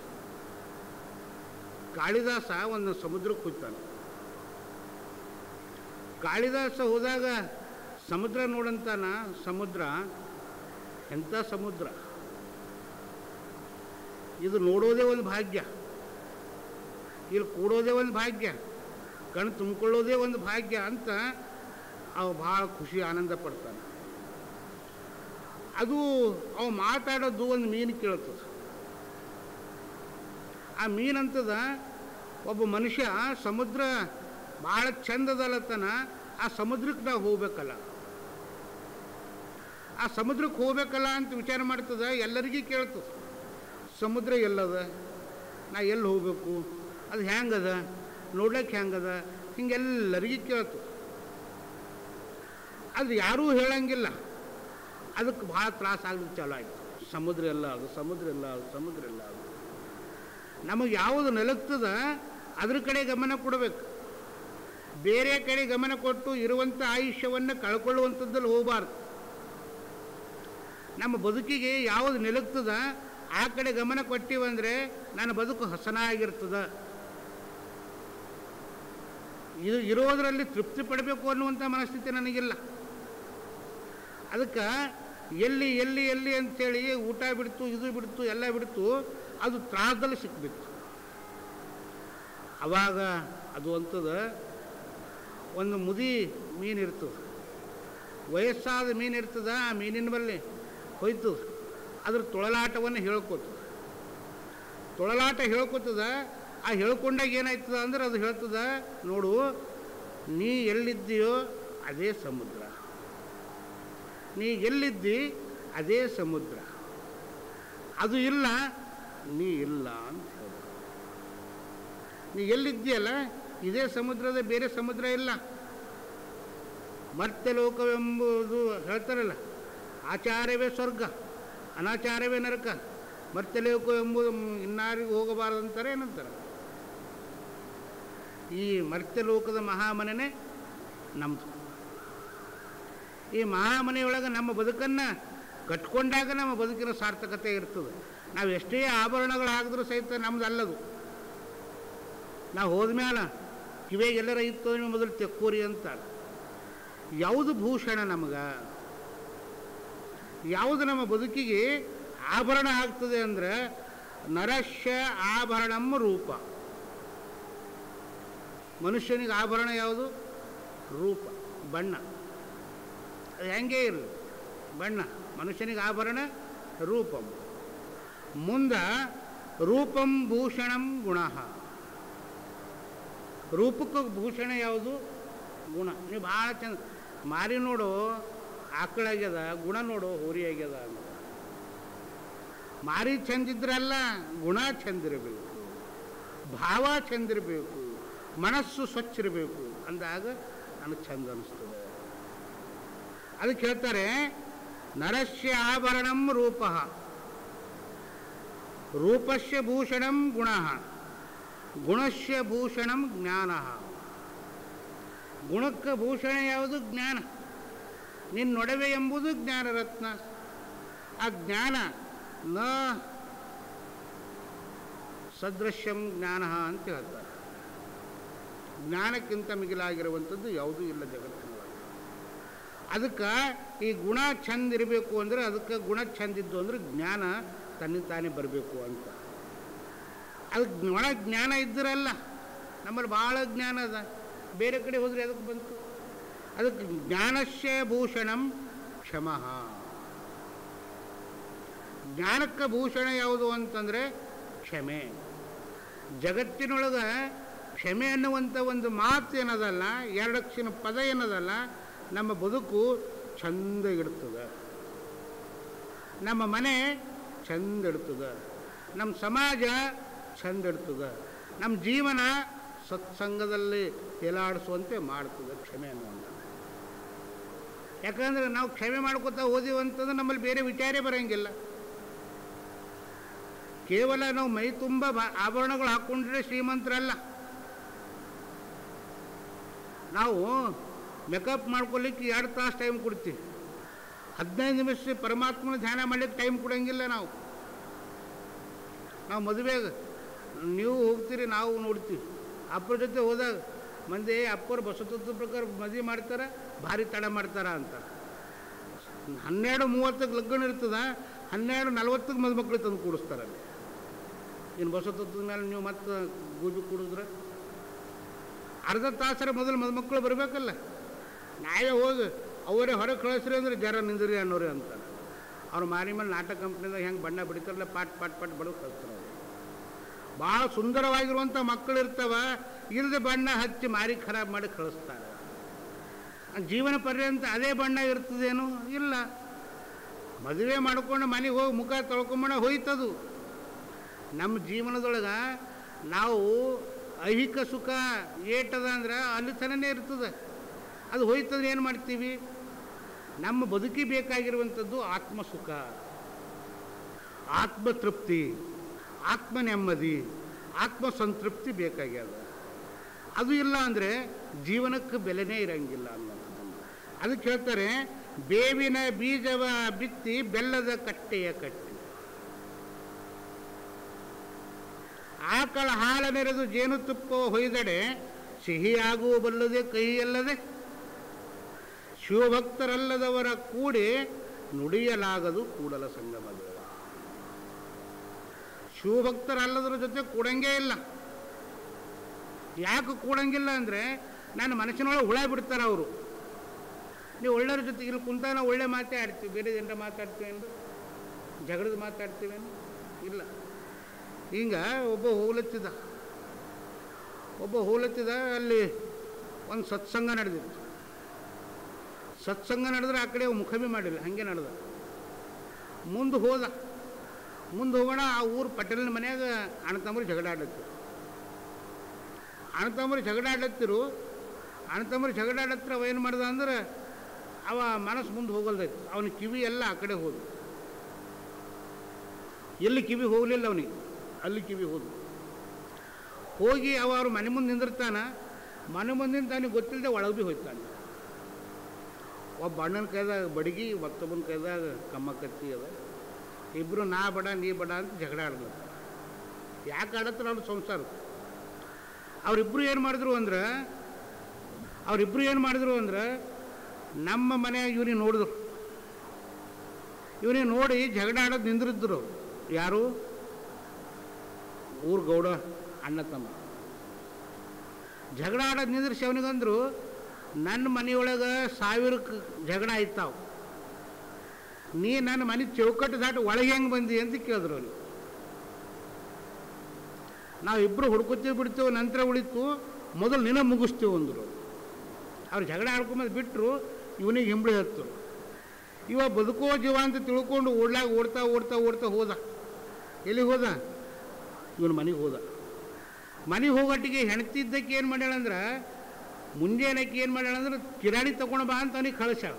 ಕಾಳಿದಾಸ ಒಂದು ಸಮುದ್ರಕ್ಕೆ ಹೋಗ್ತಾನೆ ಕಾಳಿದಾಸ ಹೋದಾಗ ಸಮುದ್ರ ನೋಡಂತಾನ ಸಮುದ್ರ ಎಂಥ ಸಮುದ್ರ ಇದು ನೋಡೋದೇ ಒಂದು ಭಾಗ್ಯ ಇಲ್ಲಿ ಕೂಡೋದೇ ಒಂದು ಭಾಗ್ಯ ಕಣ್ಣು ತುಂಬಿಕೊಳ್ಳೋದೇ ಒಂದು ಭಾಗ್ಯ ಅಂತ ಅವ ಭಾಳ ಖುಷಿ ಆನಂದ ಪಡ್ತಾನೆ ಅದು ಅವ ಮಾತಾಡೋದು ಒಂದು ಮೀನು ಕೇಳ್ತದೆ ಆ ಮೀನಂತದ ಒಬ್ಬ ಮನುಷ್ಯ ಸಮುದ್ರ ಭಾಳ ಚಂದದಲ್ಲತನ ಆ ಸಮುದ್ರಕ್ಕೆ ನಾವು ಹೋಗ್ಬೇಕಲ್ಲ ಆ ಸಮುದ್ರಕ್ಕೆ ಹೋಗ್ಬೇಕಲ್ಲ ಅಂತ ವಿಚಾರ ಮಾಡ್ತದ ಎಲ್ಲರಿಗೂ ಕೇಳ್ತದೆ ಸಮುದ್ರ ಎಲ್ಲದ ನಾ ಎಲ್ಲಿ ಹೋಗ್ಬೇಕು ಅದು ಹೆಂಗದ ನೋಡ್ಲಿಕ್ಕೆ ಹೆಂಗದ ಹಿಂಗೆಲ್ಲರಿಗೆ ಕೇಳ್ತು ಅದು ಯಾರೂ ಹೇಳಂಗಿಲ್ಲ ಅದಕ್ಕೆ ಭಾಳ ತ್ರಾಸ ಆಗ್ಲಿಕ್ಕೆ ಚಾಲು ಆಯಿತು ಸಮುದ್ರ ಎಲ್ಲ ಅದು ಸಮುದ್ರ ಎಲ್ಲ ಅದು ಸಮುದ್ರ ಎಲ್ಲ ಅದು ನಮಗೆ ಯಾವುದು ನೆಲಗ್ತದ ಅದ್ರ ಕಡೆ ಗಮನ ಕೊಡಬೇಕು ಬೇರೆ ಕಡೆ ಗಮನ ಕೊಟ್ಟು ಇರುವಂಥ ಆಯುಷ್ಯವನ್ನು ಕಳ್ಕೊಳ್ಳುವಂಥದ್ದಲ್ಲಿ ಹೋಗಬಾರ್ದು ನಮ್ಮ ಬದುಕಿಗೆ ಯಾವುದು ನಿಲುಕ್ತದ ಆ ಕಡೆ ಗಮನ ಕೊಟ್ಟಿವಂದರೆ ನನ್ನ ಬದುಕು ಹಸನಾಗಿರ್ತದ ಇದು ಇರೋದರಲ್ಲಿ ತೃಪ್ತಿ ಪಡಬೇಕು ಅನ್ನುವಂಥ ಮನಸ್ಥಿತಿ ನನಗಿಲ್ಲ ಅದಕ್ಕೆ ಎಲ್ಲಿ ಎಲ್ಲಿ ಎಲ್ಲಿ ಅಂಥೇಳಿ ಊಟ ಬಿಡ್ತು ಇದು ಬಿಡ್ತು ಎಲ್ಲ ಬಿಡ್ತು ಅದು ತ್ರಾಸದಲ್ಲಿ ಸಿಕ್ಬಿತ್ತು ಅವಾಗ ಅದು ಅಂತದ ಒಂದು ಮುದಿ ಮೀನು ಇರ್ತದೆ ವಯಸ್ಸಾದ ಮೀನು ಇರ್ತದ ಆ ಮೀನಿನ ಬಲ್ಲಿ ಹೋಯ್ತು ಅದ್ರ ತೊಳಲಾಟವನ್ನು ಹೇಳ್ಕೊತದ ತೊಳಲಾಟ ಹೇಳ್ಕೊತದ ಆ ಹೇಳ್ಕೊಂಡಾಗ ಏನಾಯ್ತದ ಅಂದ್ರೆ ಅದು ಹೇಳ್ತದ ನೋಡು ನೀ ಎಲ್ಲಿದ್ದೀಯೋ ಅದೇ ಸಮುದ್ರ ನೀ ಎಲ್ಲಿದ್ದಿ ಅದೇ ಸಮುದ್ರ ಅದು ಇಲ್ಲ ನೀ ಇಲ್ಲ ಅಂತ ಹೇಳ್ದ ನೀ ಎಲ್ಲಿದ್ದೀಯಲ್ಲ ಇದೇ ಸಮುದ್ರದ ಬೇರೆ ಸಮುದ್ರ ಇಲ್ಲ ಮರ್ತ್ಯಲೋಕವೆಂಬುದು ಹೇಳ್ತಾರಲ್ಲ ಆಚಾರ್ಯವೇ ಸ್ವರ್ಗ ಅನಾಚಾರವೇ ನರಕ ಮರ್ತ್ಯಲೋಕ ಎಂಬುದು ಇನ್ನಾರಿಗೂ ಹೋಗಬಾರದಂತಾರೆ ಏನಂತಾರೆ ಈ ಮರ್ತ್ಯಲೋಕದ ಮಹಾಮನೆನೇ ನಮ್ಮದು ಈ ಮಹಾಮನೆಯೊಳಗೆ ನಮ್ಮ ಬದುಕನ್ನು ಕಟ್ಕೊಂಡಾಗ ನಮ್ಮ ಬದುಕಿನ ಸಾರ್ಥಕತೆ ಇರ್ತದೆ ನಾವು ಎಷ್ಟೇ ಆಭರಣಗಳು ಹಾಕಿದ್ರೂ ಸಹಿತ ನಮ್ದು ಅಲ್ಲದು ನಾವು ಹೋದ್ಮೇಲೆ ಕಿವಿಗೆ ಎಲ್ಲರ ಇತ್ತು ಅಂದ್ರೆ ಮೊದಲು ತೆಕ್ಕೋರಿ ಅಂತಾರೆ ಯಾವುದು ಭೂಷಣ ನಮಗೆ ಯಾವುದು ನಮ್ಮ ಬದುಕಿಗೆ ಆಭರಣ ಆಗ್ತದೆ ಅಂದರೆ ನರಶ್ಯ ಆಭರಣಂ ರೂಪ ಮನುಷ್ಯನಿಗೆ ಆಭರಣ ಯಾವುದು ರೂಪ ಬಣ್ಣ ಅದು ಹೆಂಗೆ ಇರಲಿ ಬಣ್ಣ ಮನುಷ್ಯನಿಗೆ ಆಭರಣ ರೂಪಂ ಮುಂದ ರೂಪಂ ಭೂಷಣಂ ಗುಣ ರೂಪಕ್ಕೆ ಭೂಷಣ ಯಾವುದು ಗುಣ ನೀವು ಭಾಳ ಚಂದ ಮಾರಿ ನೋಡು ಆಕಳಾಗ್ಯದ ಗುಣ ನೋಡು ಹೋರಿ ಆಗ್ಯದ ಅಂತ ಮಾರಿ ಚಂದಿದ್ರಲ್ಲ ಗುಣ ಚಂದಿರಬೇಕು ಭಾವ ಚಂದಿರಬೇಕು ಮನಸ್ಸು ಸ್ವಚ್ಛ ಇರಬೇಕು ಅಂದಾಗ ನನಗೆ ಚಂದ ಅನಿಸ್ತದೆ ಅದಕ್ಕೆ ಹೇಳ್ತಾರೆ ನರಸ್ಯ ಆಭರಣಂ ರೂಪ ರೂಪಸ್ಯ ಭೂಷಣಂ ಗುಣ ಗುಣಸ್ಯ ಭೂಷಣಂ ಜ್ಞಾನ ಗುಣಕ್ಕೆ ಭೂಷಣ ಯಾವುದು ಜ್ಞಾನ ನಿನ್ನೊಡವೆ ಎಂಬುದು ಜ್ಞಾನರತ್ನ ಆ ಜ್ಞಾನ ನ ಸದೃಶ್ಯಂ ಜ್ಞಾನ ಅಂತ ಹೇಳ್ತಾರೆ ಜ್ಞಾನಕ್ಕಿಂತ ಮಿಗಿಲಾಗಿರುವಂಥದ್ದು ಯಾವುದೂ ಇಲ್ಲ ಜಗತ್ತಿನೊಳಗೆ ಅದಕ್ಕೆ ಈ ಗುಣ ಚಂದ ಇರಬೇಕು ಅಂದರೆ ಅದಕ್ಕೆ ಗುಣ ಚಂದಿದ್ದು ಅಂದರೆ ಜ್ಞಾನ ತನ್ನಿಂದ ತಾನೇ ಬರಬೇಕು ಅಂತ ಅದಕ್ಕೆ ಗುಣ ಜ್ಞಾನ ಇದ್ದರಲ್ಲ ನಮ್ಮಲ್ಲಿ ಭಾಳ ಜ್ಞಾನ ಅದ ಬೇರೆ ಕಡೆ ಹೋದರೆ ಅದಕ್ಕೆ ಬಂತು ಅದಕ್ಕೆ ಜ್ಞಾನಸ್ಯ ಭೂಷಣಂ ಕ್ಷಮಃ ಜ್ಞಾನಕ್ಕೆ ಭೂಷಣ ಯಾವುದು ಅಂತಂದರೆ ಕ್ಷಮೆ ಜಗತ್ತಿನೊಳಗೆ ಕ್ಷಮೆ ಅನ್ನುವಂಥ ಒಂದು ಮಾತು ಏನದಲ್ಲ ಎರಡಕ್ಷಿನ ಪದ ಏನದಲ್ಲ ನಮ್ಮ ಬದುಕು ಚಂದ ಇಡ್ತದೆ ನಮ್ಮ ಮನೆ ಚಂದ ಇಡ್ತದೆ ನಮ್ಮ ಸಮಾಜ ಚಂದ ಇಡ್ತದೆ ನಮ್ಮ ಜೀವನ ಸತ್ಸಂಗದಲ್ಲಿ ತೇಲಾಡಿಸುವಂತೆ ಮಾಡ್ತದೆ ಕ್ಷಮೆ ಅನ್ನುವಂಥ ಯಾಕಂದರೆ ನಾವು ಕ್ಷಮೆ ಮಾಡ್ಕೋತಾ ಓದಿವಂತಂದ್ರೆ ನಮ್ಮಲ್ಲಿ ಬೇರೆ ವಿಚಾರೇ ಬರೋಂಗಿಲ್ಲ ಕೇವಲ ನಾವು ಮೈ ತುಂಬ ಬ- ಆಭರಣಗಳು ಹಾಕ್ಕೊಂಡ್ರೆ ಶ್ರೀಮಂತರಲ್ಲ ನಾವು ಮೇಕಪ್ ಮಾಡ್ಕೊಲಿಕ್ಕೆ ಎರಡು ತಾಸು ಟೈಮ್ ಕೊಡ್ತೀವಿ ಹದಿನೈದು ನಿಮಿಷ ಪರಮಾತ್ಮನ ಧ್ಯಾನ ಮಾಡ್ಲಿಕ್ಕೆ ಟೈಮ್ ಕೊಡೋಂಗಿಲ್ಲ ನಾವು ನಾವು ಮದುವೆಗೆ ನೀವು ಹೋಗ್ತೀರಿ ನಾವು ನೋಡ್ತೀವಿ ಅಪ್ಪರ ಜೊತೆ ಹೋದಾಗ ಮಂದಿ ಅಪ್ಪರು ಬಸವತತ್ವ ಪ್ರಕಾರ ಮದುವೆ ಮಾಡ್ತಾರೆ ಭಾರಿ ತಡ ಮಾಡ್ತಾರ ಅಂತ ಹನ್ನೆರಡು ಮೂವತ್ತಕ್ಕೆ ಲಗ್ನ ಇರ್ತದ ಹನ್ನೆರಡು ನಲ್ವತ್ತಕ್ಕೆ ಮದುಮಕ್ಳು ತಂದು ಕೂಡಿಸ್ತಾರೆ ಅಲ್ಲಿ ಇನ್ನು ಬಸವತತ್ವದ ಮೇಲೆ ನೀವು ಮತ್ತೆ ಗೂಜು ಕೂಡಿದ್ರೆ ಅರ್ಧ ತಾಸರ ಮೊದಲು ಮದುಮಕ್ಕಳು ಬರಬೇಕಲ್ಲ ನಾವೇ ಹೋಗಿ ಅವರೇ ಹೊರಗೆ ಕಳಿಸ್ರಿ ಅಂದ್ರೆ ಜರ ನಿಂದ್ರಿ ಅನ್ನೋರಿ ಅಂತ ಅವ್ರು ಮಾರಿ ಮೇಲೆ ನಾಟಕ ಕಂಪ್ನಿದಾಗ ಹೆಂಗೆ ಬಣ್ಣ ಬಿಡ್ತಾರಲ್ಲ ಪಾಟ್ ಪಾಟ್ ಪಾಟ್ ಬಡದು ಕಳಿಸ್ತಾರೆ ಅವ್ರು ಭಾಳ ಸುಂದರವಾಗಿರುವಂಥ ಮಕ್ಕಳು ಇರ್ತಾವ ಇಲ್ಲದೆ ಬಣ್ಣ ಹಚ್ಚಿ ಮಾರಿ ಖರಾಬ್ ಮಾಡಿ ಕಳಿಸ್ತಾರೆ ಆ ಜೀವನ ಪರ್ಯಂತ ಅದೇ ಬಣ್ಣ ಇರ್ತದೇನು ಇಲ್ಲ ಮದುವೆ ಮಾಡ್ಕೊಂಡು ಮನೆಗೆ ಹೋಗಿ ಮುಖ ತೊಳ್ಕೊಂಬಣ ಹೋಯ್ತದು ನಮ್ಮ ಜೀವನದೊಳಗೆ ನಾವು ಐಹಿಕ ಸುಖ ಏಟದ ಅಂದ್ರೆ ಅಲ್ಲಿ ತನನೇ ಇರ್ತದೆ ಅದು ಹೋಯ್ತಂದ್ರೆ ಏನು ಮಾಡ್ತೀವಿ ನಮ್ಮ ಬದುಕಿ ಬೇಕಾಗಿರುವಂಥದ್ದು ಆತ್ಮ ಸುಖ ಆತ್ಮತೃಪ್ತಿ ಆತ್ಮ ನೆಮ್ಮದಿ ಆತ್ಮ ಸಂತೃಪ್ತಿ ಬೇಕಾಗ್ಯದ ಅದು ಇಲ್ಲ ಅಂದರೆ ಜೀವನಕ್ಕೆ ಬೆಲೆನೇ ಇರಂಗಿಲ್ಲ ಅನ್ನೋದು ಅದಕ್ಕೆ ಹೇಳ್ತಾರೆ ಬೇವಿನ ಬೀಜವ ಬಿತ್ತಿ ಬೆಲ್ಲದ ಕಟ್ಟೆಯ ಕಟ್ಟಿ ಆಕಳ ಹಾಲ ನೆರೆದು ಜೇನುತುಪ್ಪ ಹೊಯ್ದಡೆ ಸಿಹಿಯಾಗುವ ಬಲ್ಲದೆ ಕೈಯಲ್ಲದೆ ಶಿವಭಕ್ತರಲ್ಲದವರ ಕೂಡಿ ನುಡಿಯಲಾಗದು ಕೂಡಲ ಸಂಗಮದ ಶಿವಭಕ್ತರಲ್ಲದರ ಜೊತೆ ಕೂಡಂಗೇ ಇಲ್ಲ ಯಾಕೆ ಕೂಡಂಗಿಲ್ಲ ಅಂದರೆ ನನ್ನ ಮನಸ್ಸಿನೊಳಗೆ ಹುಳ ಬಿಡ್ತಾರೆ ಅವರು ನೀವು ಒಳ್ಳೆಯವ್ರ ಜೊತೆ ಇಲ್ಲಿ ಕುಂತ ನಾವು ಒಳ್ಳೆ ಮಾತೇ ಆಡ್ತೀವಿ ಬೇರೆ ಜನರ ಮಾತಾಡ್ತೀವಿ ಎಂದು ಜಗಳದ ಮಾತಾಡ್ತೀವೇನು ಇಲ್ಲ ಹಿಂಗ ಒಬ್ಬ ಹೋಗ್ಲತ್ತಿದ್ದ ಒಬ್ಬ ಹೋಗ್ಲತ್ತಿದ್ದ ಅಲ್ಲಿ ಒಂದು ಸತ್ಸಂಗ ನಡೆದಿತ್ತು ಸತ್ಸಂಗ ನಡೆದ್ರೆ ಆ ಕಡೆ ಮುಖಮಿ ಮಾಡಿಲ್ಲ ಹಾಗೆ ನಡೆದ ಮುಂದೆ ಹೋದ ಮುಂದೆ ಹೋಗೋಣ ಆ ಊರು ಪಟೇಲಿನ ಮನ್ಯಾಗ ಅಣ್ಣತಮ್ಮರು ಜಗಳ ಆಡ್ಲತ್ತಿರು ಅಣ್ಣತಮ್ಮರು ಜಗಳ ಆಡ್ಲತ್ತಿರು ಅಣ್ಣತಮ್ಮರು ಜಗಳ ಆಡತ್ತಿರ ಅವ ಏನು ಮಾಡ್ದ ಅಂದ್ರೆ ಅವ ಮನಸ್ಸು ಮುಂದೆ ಹೋಗಲ್ದೈತಿ ಅವನ ಕಿವಿ ಎಲ್ಲ ಆ ಕಡೆ ಹೋದ ಎಲ್ಲಿ ಕಿವಿ ಹೋಗಲಿಲ್ಲ ಅವನಿಗೆ ಅಲ್ಲಿ ಕಿವಿ ಹೋದ ಹೋಗಿ ಅವ ಅವ್ರ ಮನೆ ಮುಂದೆ ನಿಂದಿರ್ತಾನ ಮನೆ ಮುಂದಿನ ತಾನಿಗೆ ಗೊತ್ತಿಲ್ಲದೆ ಒಳಗೆ ಭೀ ಹೋಯ್ತಾನೆ ಒಬ್ಬ ಅಣ್ಣನ ಕೈದಾಗ ಬಡಗಿ ಮತ್ತೊಬ್ಬನ ಕೈದಾಗ ಕಮ್ಮ ಕತ್ತಿ ಅದ ಇಬ್ಬರು ನಾ ಬಡ ನೀ ಬಡ ಅಂತ ಜಗಳ ಆಡ್ಲತ್ತ ಯಾಕೆ ಆಡತ್ತಾರ ಅವ್ರ ಸಂಸಾರ ಅವರಿಬ್ಬರು ಏನು ಮಾಡಿದ್ರು ಅಂದ್ರೆ ಅವರಿಬ್ಬರು ಏನು ಮಾಡಿದ್ರು ಅಂದ್ರೆ ನಮ್ಮ ಮನೆಯಾಗ ಇವ್ರಿಗೆ ನೋಡಿದ್ರು ಇವನಿಗೆ ನೋಡಿ ಜಗಳ ಆಡೋದು ನಿಂದ್ರಿದ್ರು ಯಾರು ಊರು ಗೌಡ ಅಣ್ಣ ತಮ್ಮ ಜಗಳ ಆಡೋದು ನಿಂದ್ರಿಸಿ ಅವನಿಗಂದ್ರು ನನ್ನ ಮನೆಯೊಳಗೆ ಸಾವಿರಕ್ಕೆ ಜಗಳ ಆಯ್ತಾವ ನೀ ನನ್ನ ಮನೆ ಚೌಕಟ್ಟು ದಾಟಿ ಒಳಗೆ ಹೆಂಗೆ ಬಂದಿ ಅಂತ ಕೇಳಿದ್ರು ಅವನು ನಾವು ಇಬ್ಬರು ಹುಡ್ಕೋತೀವಿ ಬಿಡ್ತೇವೆ ನಂತರ ಉಳಿತು ಮೊದಲು ನಿನ್ನ ಮುಗಿಸ್ತೀವಿ ಅಂದರು ಅವ್ರು ಜಗಳ ಆಡ್ಕೊಂಬಂದು ಬಿಟ್ಟರು ಇವನಿಗೆ ಹಿಂಬಳಿ ಹತ್ತು ಇವ ಬದುಕೋ ಜೀವ ಅಂತ ತಿಳ್ಕೊಂಡು ಓಡ್ಲಾಗ ಓಡ್ತಾ ಓಡ್ತಾ ಓಡ್ತಾ ಹೋದ ಎಲ್ಲಿಗೆ ಹೋದ ಇವನ ಮನೆಗೆ ಹೋದ ಮನೆಗೆ ಹೋಗಟ್ಟಿಗೆ ಹೆಣ್ತಿದ್ದಕ್ಕೆ ಏನು ಮಾಡ್ಯಾಳಂದ್ರೆ ಮುಂಜಾನೆಕ್ಕೆ ಏನು ಮಾಡ್ಯಾಳಂದ್ರೆ ಕಿರಾಣಿ ತಗೊಂಡು ಬಾ ಅಂತ ಅವನಿಗೆ ಕಳಿಸ್ಯಾಳ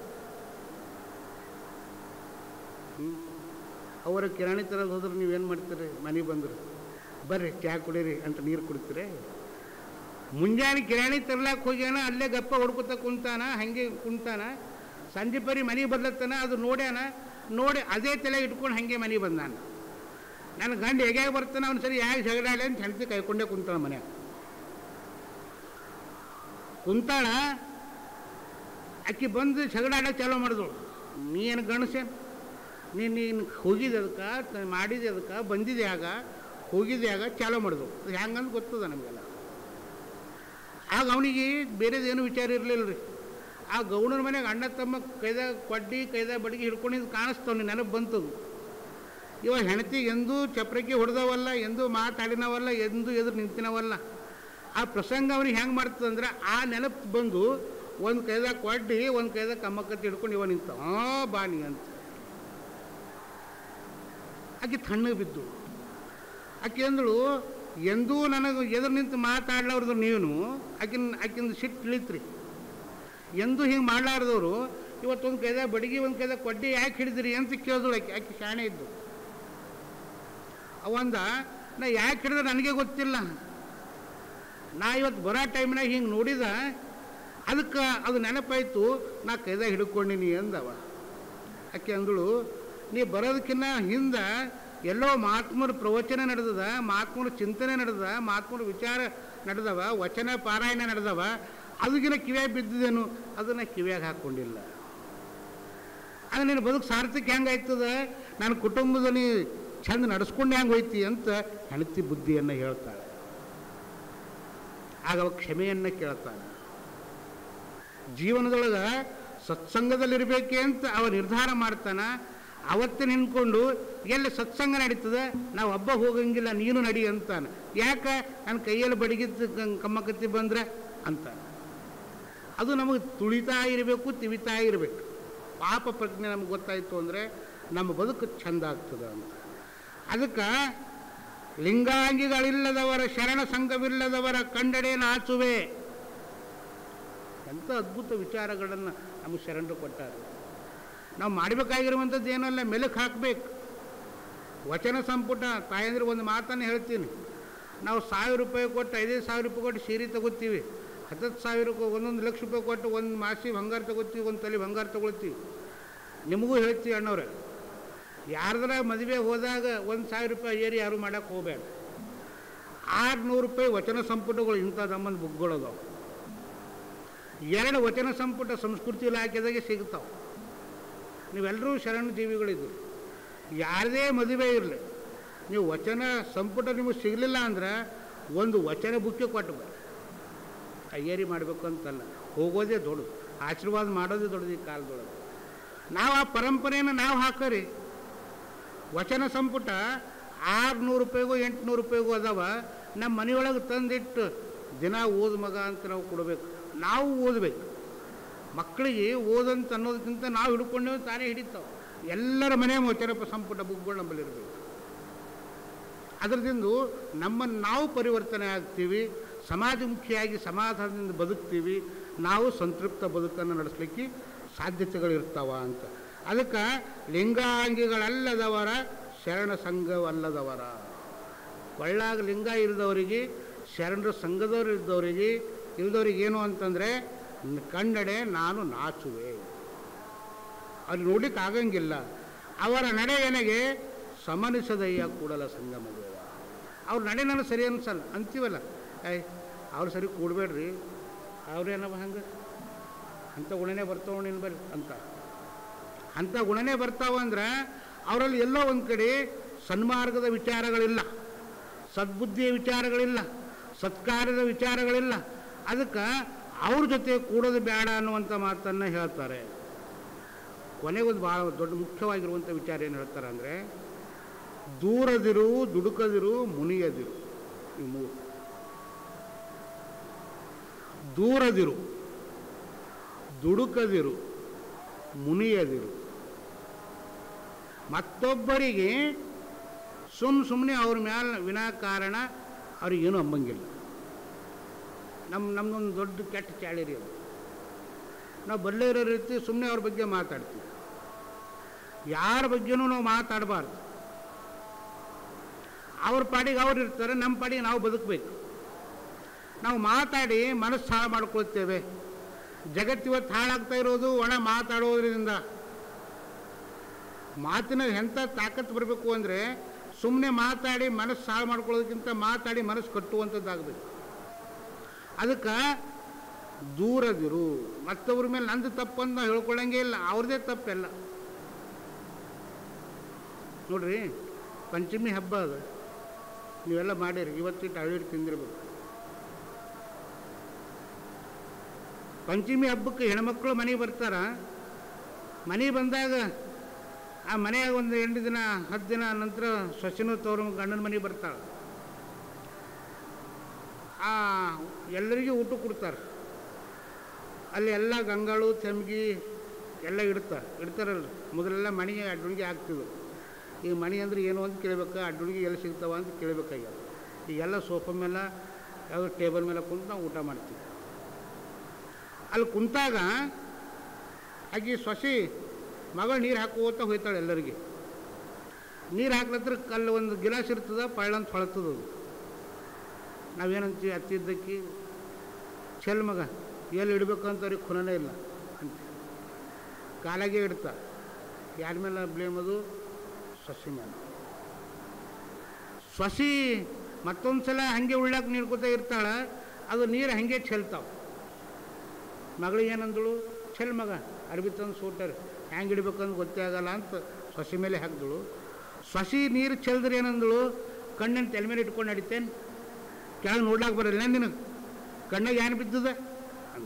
ಹ್ಮ್. ಅವರ ಕಿರಾಣಿ ತರದು ಹೋದ್ರೆ ನೀವೇನು ಮಾಡ್ತೀರಿ ಮನೆಗೆ ಬಂದರು ಬರ್ರಿ ಚಹಾ ಕುಡೀರಿ ಅಂತ ನೀರು ಕುಡಿತೀರಿ ಮುಂಜಾನೆ ಕಿರಾಣಿ ತರ್ಲಾಕ್ ಹೋಗ್ಯಾನ ಅಲ್ಲೇ ಗಪ್ಪ ಹೊಡ್ಕೊತ ಕುಂತಾನ ಹಾಗೆ ಕುಂತಾನ ಸಂಜೆ ಪರಿ ಮನೆಗೆ ಬರ್ಲತ್ತಾನ ಅದು ನೋಡ್ಯಾನ ನೋಡಿ ಅದೇ ತಲೆ ಇಟ್ಕೊಂಡು ಹಾಗೆ ಮನೆಗೆ ಬಂದಾನ ನನ್ನ ಗಂಡ ಹೇಗೆ ಬರ್ತಾನೆ ಅವ್ನು ಸರಿ ಯಾಕೆ ಜಗಳಾಡಿ ಅಂತ ಹೆಂಡತಿ ಕೈಕೊಂಡೇ ಕುಂತಾಳ ಮನ್ಯಾಗ ಕುಂತಾಳ ಆಕಿ ಬಂದು ಜಗಳಾಡಕ್ಕೆ ಚಾಲೂ ಮಾಡಿದಳು ನೀ ಏನು ಗಣಸೇನು ನೀನು ನೀನು ಹೋಗಿದ್ದೆ ಅದಕ್ಕೆ ಮಾಡಿದೆ ಅದಕ್ಕೆ ಬಂದಿದೆ ಆಗ ಹೋಗಿದ್ದೆ ಆಗ ಚಾಲೂ ಮಾಡಿದಳು ಅದು ಹೆಂಗಂತ ಗೊತ್ತದ ನಮಗೆಲ್ಲ ಆಗ ಅವನಿಗೆ ಬೇರೆದೇನು ವಿಚಾರ ಇರಲಿಲ್ಲ ರೀ ಆ ಗೌಡನ ಮನೆಗೆ ಅಣ್ಣ ತಮ್ಮ ಕೈದಾಗ ಕೊಡ್ಡಿ ಕೈದಾಗ ಬಡಿಗೆ ಹಿಡ್ಕೊಂಡಿದ್ದು ಕಾಣಿಸ್ತವ್ನಿ ನೆನಪು ಬಂತದು ಇವ ಹೆಂಡತಿ ಎಂದೂ ಚಪ್ರಕ್ಕೆ ಹೊಡೆದವಲ್ಲ ಎಂದೂ ಮಾತಾಡಿನವಲ್ಲ ಎಂದೂ ಎದುರು ನಿಂತಿನವಲ್ಲ ಆ ಪ್ರಸಂಗ ಅವ್ನಿಗೆ ಹೆಂಗೆ ಮಾಡ್ತದಂದ್ರೆ ಆ ನೆನಪು ಬಂದು ಒಂದು ಕೈದಾಗ ಕೊಡ್ಡಿ ಒಂದು ಕೈದಾಗ ಕಮ್ಮಕ್ಕತ್ತಿ ಹಿಡ್ಕೊಂಡು ಇವ ನಿಂತ ಹಾಂ ಬಾಣಿ ಅಂತ ಆಕೆ ತಣ್ಣಗೆ ಬಿದ್ದು ಆಕೆ ಅಂದಳು ಎಂದೂ ನನಗೆ ಎದುರು ನಿಂತು ಮಾತಾಡ್ಲಾರ್ದು ನೀನು ಆಕಿನ ಆಕಿಂದು ಸಿಟ್ಟು ಇಳಿತ್ರಿ ಎಂದೂ ಹಿಂಗೆ ಮಾಡ್ಲಾರ್ದವರು ಇವತ್ತೊಂದು ಕೈದಾಗ ಬಡಗಿ ಒಂದು ಕೈದಾಗ ಕೊಡ್ಡಿ ಯಾಕೆ ಹಿಡಿದ್ರಿ ಅಂತ ಕೇಳಿದಳು ಆಕೆ ಆಕೆ ಶಾಣೆ ಇದ್ದು ಅವಂದ ನಾ ಯಾಕೆ ಹಿಡಿದ್ರೆ ನನಗೆ ಗೊತ್ತಿಲ್ಲ ನಾ ಇವತ್ತು ಬರೋ ಟೈಮ್ನಾಗ ಹಿಂಗೆ ನೋಡಿದ ಅದಕ್ಕೆ ಅದು ನೆನಪಾಯ್ತು ನಾ ಕೈದಾಗ ಹಿಡ್ಕೊಂಡಿನಿ ಅಂದವ ಆಕೆ ಅಂದಳು ನೀ ಬರೋದಕ್ಕಿಂತ ಹಿಂದೆ ಎಲ್ಲೋ ಮಹಾತ್ಮರ ಪ್ರವಚನ ನಡೆದದ ಮಹಾತ್ಮರ ಚಿಂತನೆ ನಡೆದ ಮಹಾತ್ಮರ ವಿಚಾರ ನಡೆದವ ವಚನ ಪಾರಾಯಣ ನಡೆದವ ಅದಕ್ಕಿಂತ ಕಿವ್ಯಾಗ ಬಿದ್ದಿದ್ದೇನು ಅದನ್ನು ಕಿವ್ಯಾಗ ಹಾಕ್ಕೊಂಡಿಲ್ಲ ಅದು ನಿನ್ನ ಬದುಕು ಸಾರ್ಥಕ ಹೆಂಗಾಯ್ತದ ನನ್ನ ಕುಟುಂಬದ ನೀ ಚಂದ ನಡೆಸ್ಕೊಂಡು ಹೆಂಗೆ ಹೋಯ್ತಿ ಅಂತ ಹೆಂಡತಿ ಬುದ್ಧಿಯನ್ನು ಹೇಳ್ತಾಳೆ ಆಗ ಅವ ಕ್ಷಮೆಯನ್ನು ಕೇಳ್ತಾನೆ ಜೀವನದೊಳಗೆ ಸತ್ಸಂಗದಲ್ಲಿರಬೇಕೆ ಅಂತ ಅವ ನಿರ್ಧಾರ ಮಾಡ್ತಾನ ಅವತ್ತೇ ನಿಂತ್ಕೊಂಡು ಎಲ್ಲಿ ಸತ್ಸಂಗ ನಡೀತದೆ ನಾವು ಒಬ್ಬ ಹೋಗಂಗಿಲ್ಲ ನೀನು ನಡಿ ಅಂತಾನೆ ಯಾಕೆ ನನ್ನ ಕೈಯಲ್ಲಿ ಬಡಿಗಿದ್ದು ಕಮ್ಮಕತ್ತಿ ಬಂದ್ರೆ ಅಂತ ಅದು ನಮಗೆ ತುಳಿತಾ ಇರಬೇಕು ತಿವಿತಾ ಇರಬೇಕು ಪಾಪ ಪ್ರಜ್ಞೆ ನಮಗೆ ಗೊತ್ತಾಯಿತು ಅಂದರೆ ನಮ್ಮ ಬದುಕು ಚಂದ ಆಗ್ತದೆ ಅಂತ ಅದಕ್ಕೆ ಲಿಂಗಾಂಗಿಗಳಿಲ್ಲದವರ ಶರಣ ಸಂಘವಿಲ್ಲದವರ ಕಂಡಡೆ ನಾಚುವೆ ಎಂಥ ಅದ್ಭುತ ವಿಚಾರಗಳನ್ನು ನಮಗೆ ಶರಣರು ಕೊಟ್ಟಾರೆ ನಾವು ಮಾಡಬೇಕಾಗಿರುವಂಥದ್ದು ಏನಲ್ಲ ಮೆಲುಕು ಹಾಕಬೇಕು ವಚನ ಸಂಪುಟ ತಾಯಂದ್ರೆ ಒಂದು ಮಾತನ್ನು ಹೇಳ್ತೀನಿ ನಾವು ಸಾವಿರ ರೂಪಾಯಿ ಕೊಟ್ಟು ಐದೈದು ಸಾವಿರ ರೂಪಾಯಿ ಕೊಟ್ಟು ಸೀರೆ ತಗೋತೀವಿ ಹತ್ತತ್ತು ಸಾವಿರಕ್ಕೆ ಒಂದೊಂದು ಲಕ್ಷ ರೂಪಾಯಿ ಕೊಟ್ಟು ಒಂದು ಮಾಸಿ ಬಂಗಾರ ತಗೋತೀವಿ ಒಂದು ತಲೆ ಬಂಗಾರ ತಗೊಳ್ತೀವಿ ನಿಮಗೂ ಹೇಳ್ತೀವಿ ಅಣ್ಣವ್ರೆ ಯಾರ್ದಾರ ಮದುವೆ ಹೋದಾಗ ಒಂದು ಸಾವಿರ ರೂಪಾಯಿ ಏರಿ ಯಾರು ಮಾಡೋಕ್ಕೆ ಹೋಗಬೇಡ ಆರುನೂರು ರೂಪಾಯಿ ವಚನ ಸಂಪುಟಗಳು ಇಂಥ ನಮ್ಮನ್ನು ಬುಕ್ಗಳದಾವೆ ಎರಡು ವಚನ ಸಂಪುಟ ಸಂಸ್ಕೃತಿ ಇಲಾಖೆದಾಗೆ ಸಿಗ್ತಾವೆ ನೀವೆಲ್ಲರೂ ಶರಣ ಜೀವಿಗಳಿದ್ದೀರಿ ಯಾರದೇ ಮದುವೆ ಇರಲಿ ನೀವು ವಚನ ಸಂಪುಟ ನಿಮಗೆ ಸಿಗಲಿಲ್ಲ ಅಂದ್ರೆ ಒಂದು ವಚನ ಬುಕ್ಕೆ ಕೊಟ್ಟು ಬನ್ನಿ ತಯಾರಿ ಮಾಡಬೇಕು ಅಂತಲ್ಲ ಹೋಗೋದೇ ದೊಡ್ಡದು ಆಶೀರ್ವಾದ ಮಾಡೋದೇ ದೊಡ್ಡದು ಈ ಕಾಲದೊಳಗೆ ನಾವು ಆ ಪರಂಪರೆಯನ್ನು ನಾವು ಹಾಕೋರಿ ವಚನ ಸಂಪುಟ ಆರುನೂರು ರೂಪಾಯಿಗೂ ಎಂಟುನೂರು ರೂಪಾಯಿಗೂ ಅದಾವ ನಮ್ಮ ಮನೆಯೊಳಗೆ ತಂದಿಟ್ಟು ದಿನ ಓದ್ ಮಗ ಅಂತ ನಾವು ಕೊಡಬೇಕು ನಾವು ಓದಬೇಕು ಮಕ್ಕಳಿಗೆ ಓದಂತ ಅನ್ನೋದಕ್ಕಿಂತ ನಾವು ಹಿಡ್ಕೊಂಡೇವೆ ತಾನೇ ಹಿಡಿತಾವೆ ಎಲ್ಲರ ಮನೆ ವಚನ ಸಂಪುಟ ಬುಕ್ಗಳು ನಮ್ಮಲ್ಲಿ ಇರಬೇಕು ಅದರದಿಂದ ನಮ್ಮನ್ನು ನಾವು ಪರಿವರ್ತನೆ ಆಗ್ತೀವಿ ಸಮಾಜಮುಖಿಯಾಗಿ ಸಮಾಧಾನದಿಂದ ಬದುಕ್ತೀವಿ ನಾವು ಸಂತೃಪ್ತ ಬದುಕನ್ನು ನಡೆಸಲಿಕ್ಕೆ ಸಾಧ್ಯತೆಗಳಿರ್ತಾವ ಅಂತ ಅದಕ್ಕೆ ಲಿಂಗಾಂಗಿಗಳಲ್ಲದವರ ಶರಣ ಸಂಘವಲ್ಲದವರ ಒಳ್ಳಾಗ ಲಿಂಗ ಇರಿದವರಿಗೆ ಶರಣರ ಸಂಘದವ್ರು ಇದ್ದವರಿಗೆ ಇಲ್ದವ್ರಿಗೆ ಏನು ಅಂತಂದರೆ ಕನ್ನಡೆ ನಾನು ನಾಚುವೆ ಅಲ್ಲಿ ನೋಡ್ಲಿಕ್ಕೆ ಆಗಂಗಿಲ್ಲ ಅವರ ನಡೆ ನನಗೆ ಸಮನಿಸದಯ್ಯ ಕೂಡಲ ಸಂಗಮದೇವ ಅವ್ರ ನಡೆ ನನಗೆ ಸರಿ ಅನ್ಸಲ್ಲ ಅಂತೀವಲ್ಲ ಐ ಅವ್ರು ಸರಿ ಕೂಡಬೇಡ್ರಿ ಅವ್ರೇನವ ಹಂಗೆ ಅಂಥ ಗುಣನೇ ಬರ್ತಾವ ನಿನ್ನ ಬರ್ರಿ ಅಂತ ಅಂಥ ಗುಣನೇ ಬರ್ತಾವ ಅಂದ್ರೆ ಅವರಲ್ಲಿ ಎಲ್ಲೋ ಒಂದು ಕಡೆ ಸನ್ಮಾರ್ಗದ ವಿಚಾರಗಳಿಲ್ಲ ಸದ್ಬುದ್ಧಿಯ ವಿಚಾರಗಳಿಲ್ಲ ಸತ್ಕಾರ್ಯದ ವಿಚಾರಗಳಿಲ್ಲ ಅದಕ್ಕೆ ಅವ್ರ ಜೊತೆ ಕೂಡೋದು ಬೇಡ ಅನ್ನುವಂಥ ಮಾತನ್ನು ಹೇಳ್ತಾರೆ ಕೊನೆಗೊಂದು ಭಾಳ ದೊಡ್ಡ ಮುಖ್ಯವಾಗಿರುವಂಥ ವಿಚಾರ ಏನು ಹೇಳ್ತಾರೆ ಅಂದರೆ ದೂರದಿರು ದುಡುಕದಿರು ಮುನಿಯದಿರು ಈ ಮೂರು ದೂರದಿರು ದುಡುಕದಿರು ಮುನಿಯದಿರು ಮತ್ತೊಬ್ಬರಿಗೆ ಸುಮ್ ಸುಮ್ಮನೆ ಅವ್ರ ಮ್ಯಾಲ ವಿನಾಕಾರಣ ಅವ್ರಿಗೇನು ಅಂಬಂಗಿಲ್ಲ ನಮ್ಮ ನಮ್ಮದೊಂದು ದೊಡ್ಡ ಕೆಟ್ಟ ಚಾಳಿರಿ ಅದು ನಾವು ಬರಲೇ ಇರೋ ರೀತಿ ಸುಮ್ಮನೆ ಅವ್ರ ಬಗ್ಗೆ ಮಾತಾಡ್ತೀವಿ ಯಾರ ಬಗ್ಗೆನೂ ನಾವು ಮಾತಾಡಬಾರ್ದು ಅವ್ರ ಪಾಡಿಗೆ ಅವ್ರು ಇರ್ತಾರೆ ನಮ್ಮ ಪಾಡಿಗೆ ನಾವು ಬದುಕಬೇಕು ನಾವು ಮಾತಾಡಿ ಮನಸ್ಸು ಹಾಳು ಮಾಡ್ಕೊಳ್ತೇವೆ ಜಗತ್ತಿವತ್ತು ಹಾಳಾಗ್ತಾ ಇರೋದು ಒಣ ಮಾತಾಡೋದ್ರಿಂದ ಮಾತಿನ ಎಂಥ ತಾಕತ್ತು ಬರಬೇಕು ಅಂದರೆ ಸುಮ್ಮನೆ ಮಾತಾಡಿ ಮನಸ್ಸು ಹಾಳು ಮಾಡ್ಕೊಳ್ಳೋದಕ್ಕಿಂತ ಮಾತಾಡಿ ಮನಸ್ಸು ಕಟ್ಟುವಂಥದ್ದಾಗಬೇಕು ಅದಕ್ಕೆ ದೂರದಿರು ಮತ್ತೊಬ್ಬರ ಮೇಲೆ ನಂದು ತಪ್ಪಂತ ನಾವು ಹೇಳ್ಕೊಳ್ಳಂಗೆ ಇಲ್ಲ ಅವ್ರದ್ದೇ ತಪ್ಪೆಲ್ಲ ನೋಡ್ರಿ ಪಂಚಮಿ ಹಬ್ಬ ಅದು ನೀವೆಲ್ಲ ಮಾಡಿರಿ ಇವತ್ತಿಟ್ಟು ಅಳಿರು ತಿಂದಿರ್ಬೇಕು ಪಂಚಮಿ ಹಬ್ಬಕ್ಕೆ ಹೆಣ್ಮಕ್ಳು ಮನೆಗೆ ಬರ್ತಾರ ಮನೆಗೆ ಬಂದಾಗ ಆ ಮನೆಯಾಗ ಒಂದು ಎಂಟು ದಿನ ಹತ್ತು ದಿನ ನಂತರ ಸೊಸೆನೂ ತವ್ರ ಗಂಡನ ಮನೆಗೆ ಬರ್ತಾಳೆ ಆ ಎಲ್ಲರಿಗೂ ಊಟ ಕೊಡ್ತಾರೆ ಅಲ್ಲಿ ಎಲ್ಲ ಗಂಗಾಳು ತೆಮ್ಗಿ ಎಲ್ಲ ಇಡ್ತಾರೆ ಇಡ್ತಾರಲ್ಲ ಮೊದಲೆಲ್ಲ ಮಣಿಗೆ ಅಡ್ಡುಣಿಗೆ ಹಾಕ್ತಿದ್ರು ಈಗ ಮಣಿ ಅಂದ್ರೆ ಏನು ಅಂತ ಕೇಳ್ಬೇಕು ಅಡ್ಡುಣಿಗೆ ಎಲ್ಲಿ ಸಿಗ್ತಾವ ಅಂತ ಕೇಳಬೇಕಾಗ್ಯದ ಈಗೆಲ್ಲ ಸೋಫಾ ಮೇಲೆ ಯಾವುದೋ ಟೇಬಲ್ ಮೇಲೆ ಕುಂತು ನಾವು ಊಟ ಮಾಡ್ತೀವಿ ಅಲ್ಲಿ ಕುಂತಾಗ ಆಕಿ ಸೊಸಿ ಮಗಳು ನೀರು ಹಾಕೋತ ಹೋಯ್ತಾಳೆ ಎಲ್ಲರಿಗೆ ನೀರು ಹಾಕ್ಲತ್ರ ಕಲ್ಲು ಒಂದು ಗಿಲಾಸ್ ಇರ್ತದ ಪಳ್ಳಂತ ಹೊಳತದ ಅದು ನಾವೇನಂತೀವಿ ಹತ್ತಿದ್ದಕ್ಕೆ ಚೆಲ್ ಮಗ ಎಲ್ಲಿ ಇಡ್ಬೇಕಂತ ಅವ್ರಿಗೆ ಖುನನೇ ಇಲ್ಲ ಅಂತ ಕಾಲಾಗೆ ಇಡ್ತಾ ಯಾರ ಮೇಲೆ ಬ್ಲೇಮ್ ಅದು ಸಸಿ ಮೇಲೆ ಸಸಿ ಮತ್ತೊಂದು ಸಲ ಹಾಗೆ ಉಳ್ಳಾಕ ನೀಡ್ಕೊತಾ ಇರ್ತಾಳ ಅದು ನೀರು ಹಾಗೆ ಚೆಲ್ತಾವ ಮಗಳು ಏನಂದಳು ಚೆಲ್ ಮಗ ಅರ್ಬಿ ತಂದು ಸೂಟರ್ ಹೆಂಗೆ ಇಡ್ಬೇಕಂತ ಗೊತ್ತೇ ಆಗಲ್ಲ ಅಂತ ಸಸಿ ಮೇಲೆ ಹಾಕಿದಳು ಸಸಿ ನೀರು ಚೆಲ್ದ್ರೆ ಏನಂದಳು ಕಣ್ಣನ್ನು ತಲೆ ಮೇಲೆ ಇಟ್ಕೊಂಡು ನಡಿತೇನೆ ಕೆಳಗೆ ನೋಡ್ಲಾಕ ಬರಲ್ಲ ನಿನಗೆ ಕಣ್ಣಾಗ ಏನು ಬಿದ್ದದ ಅಂದ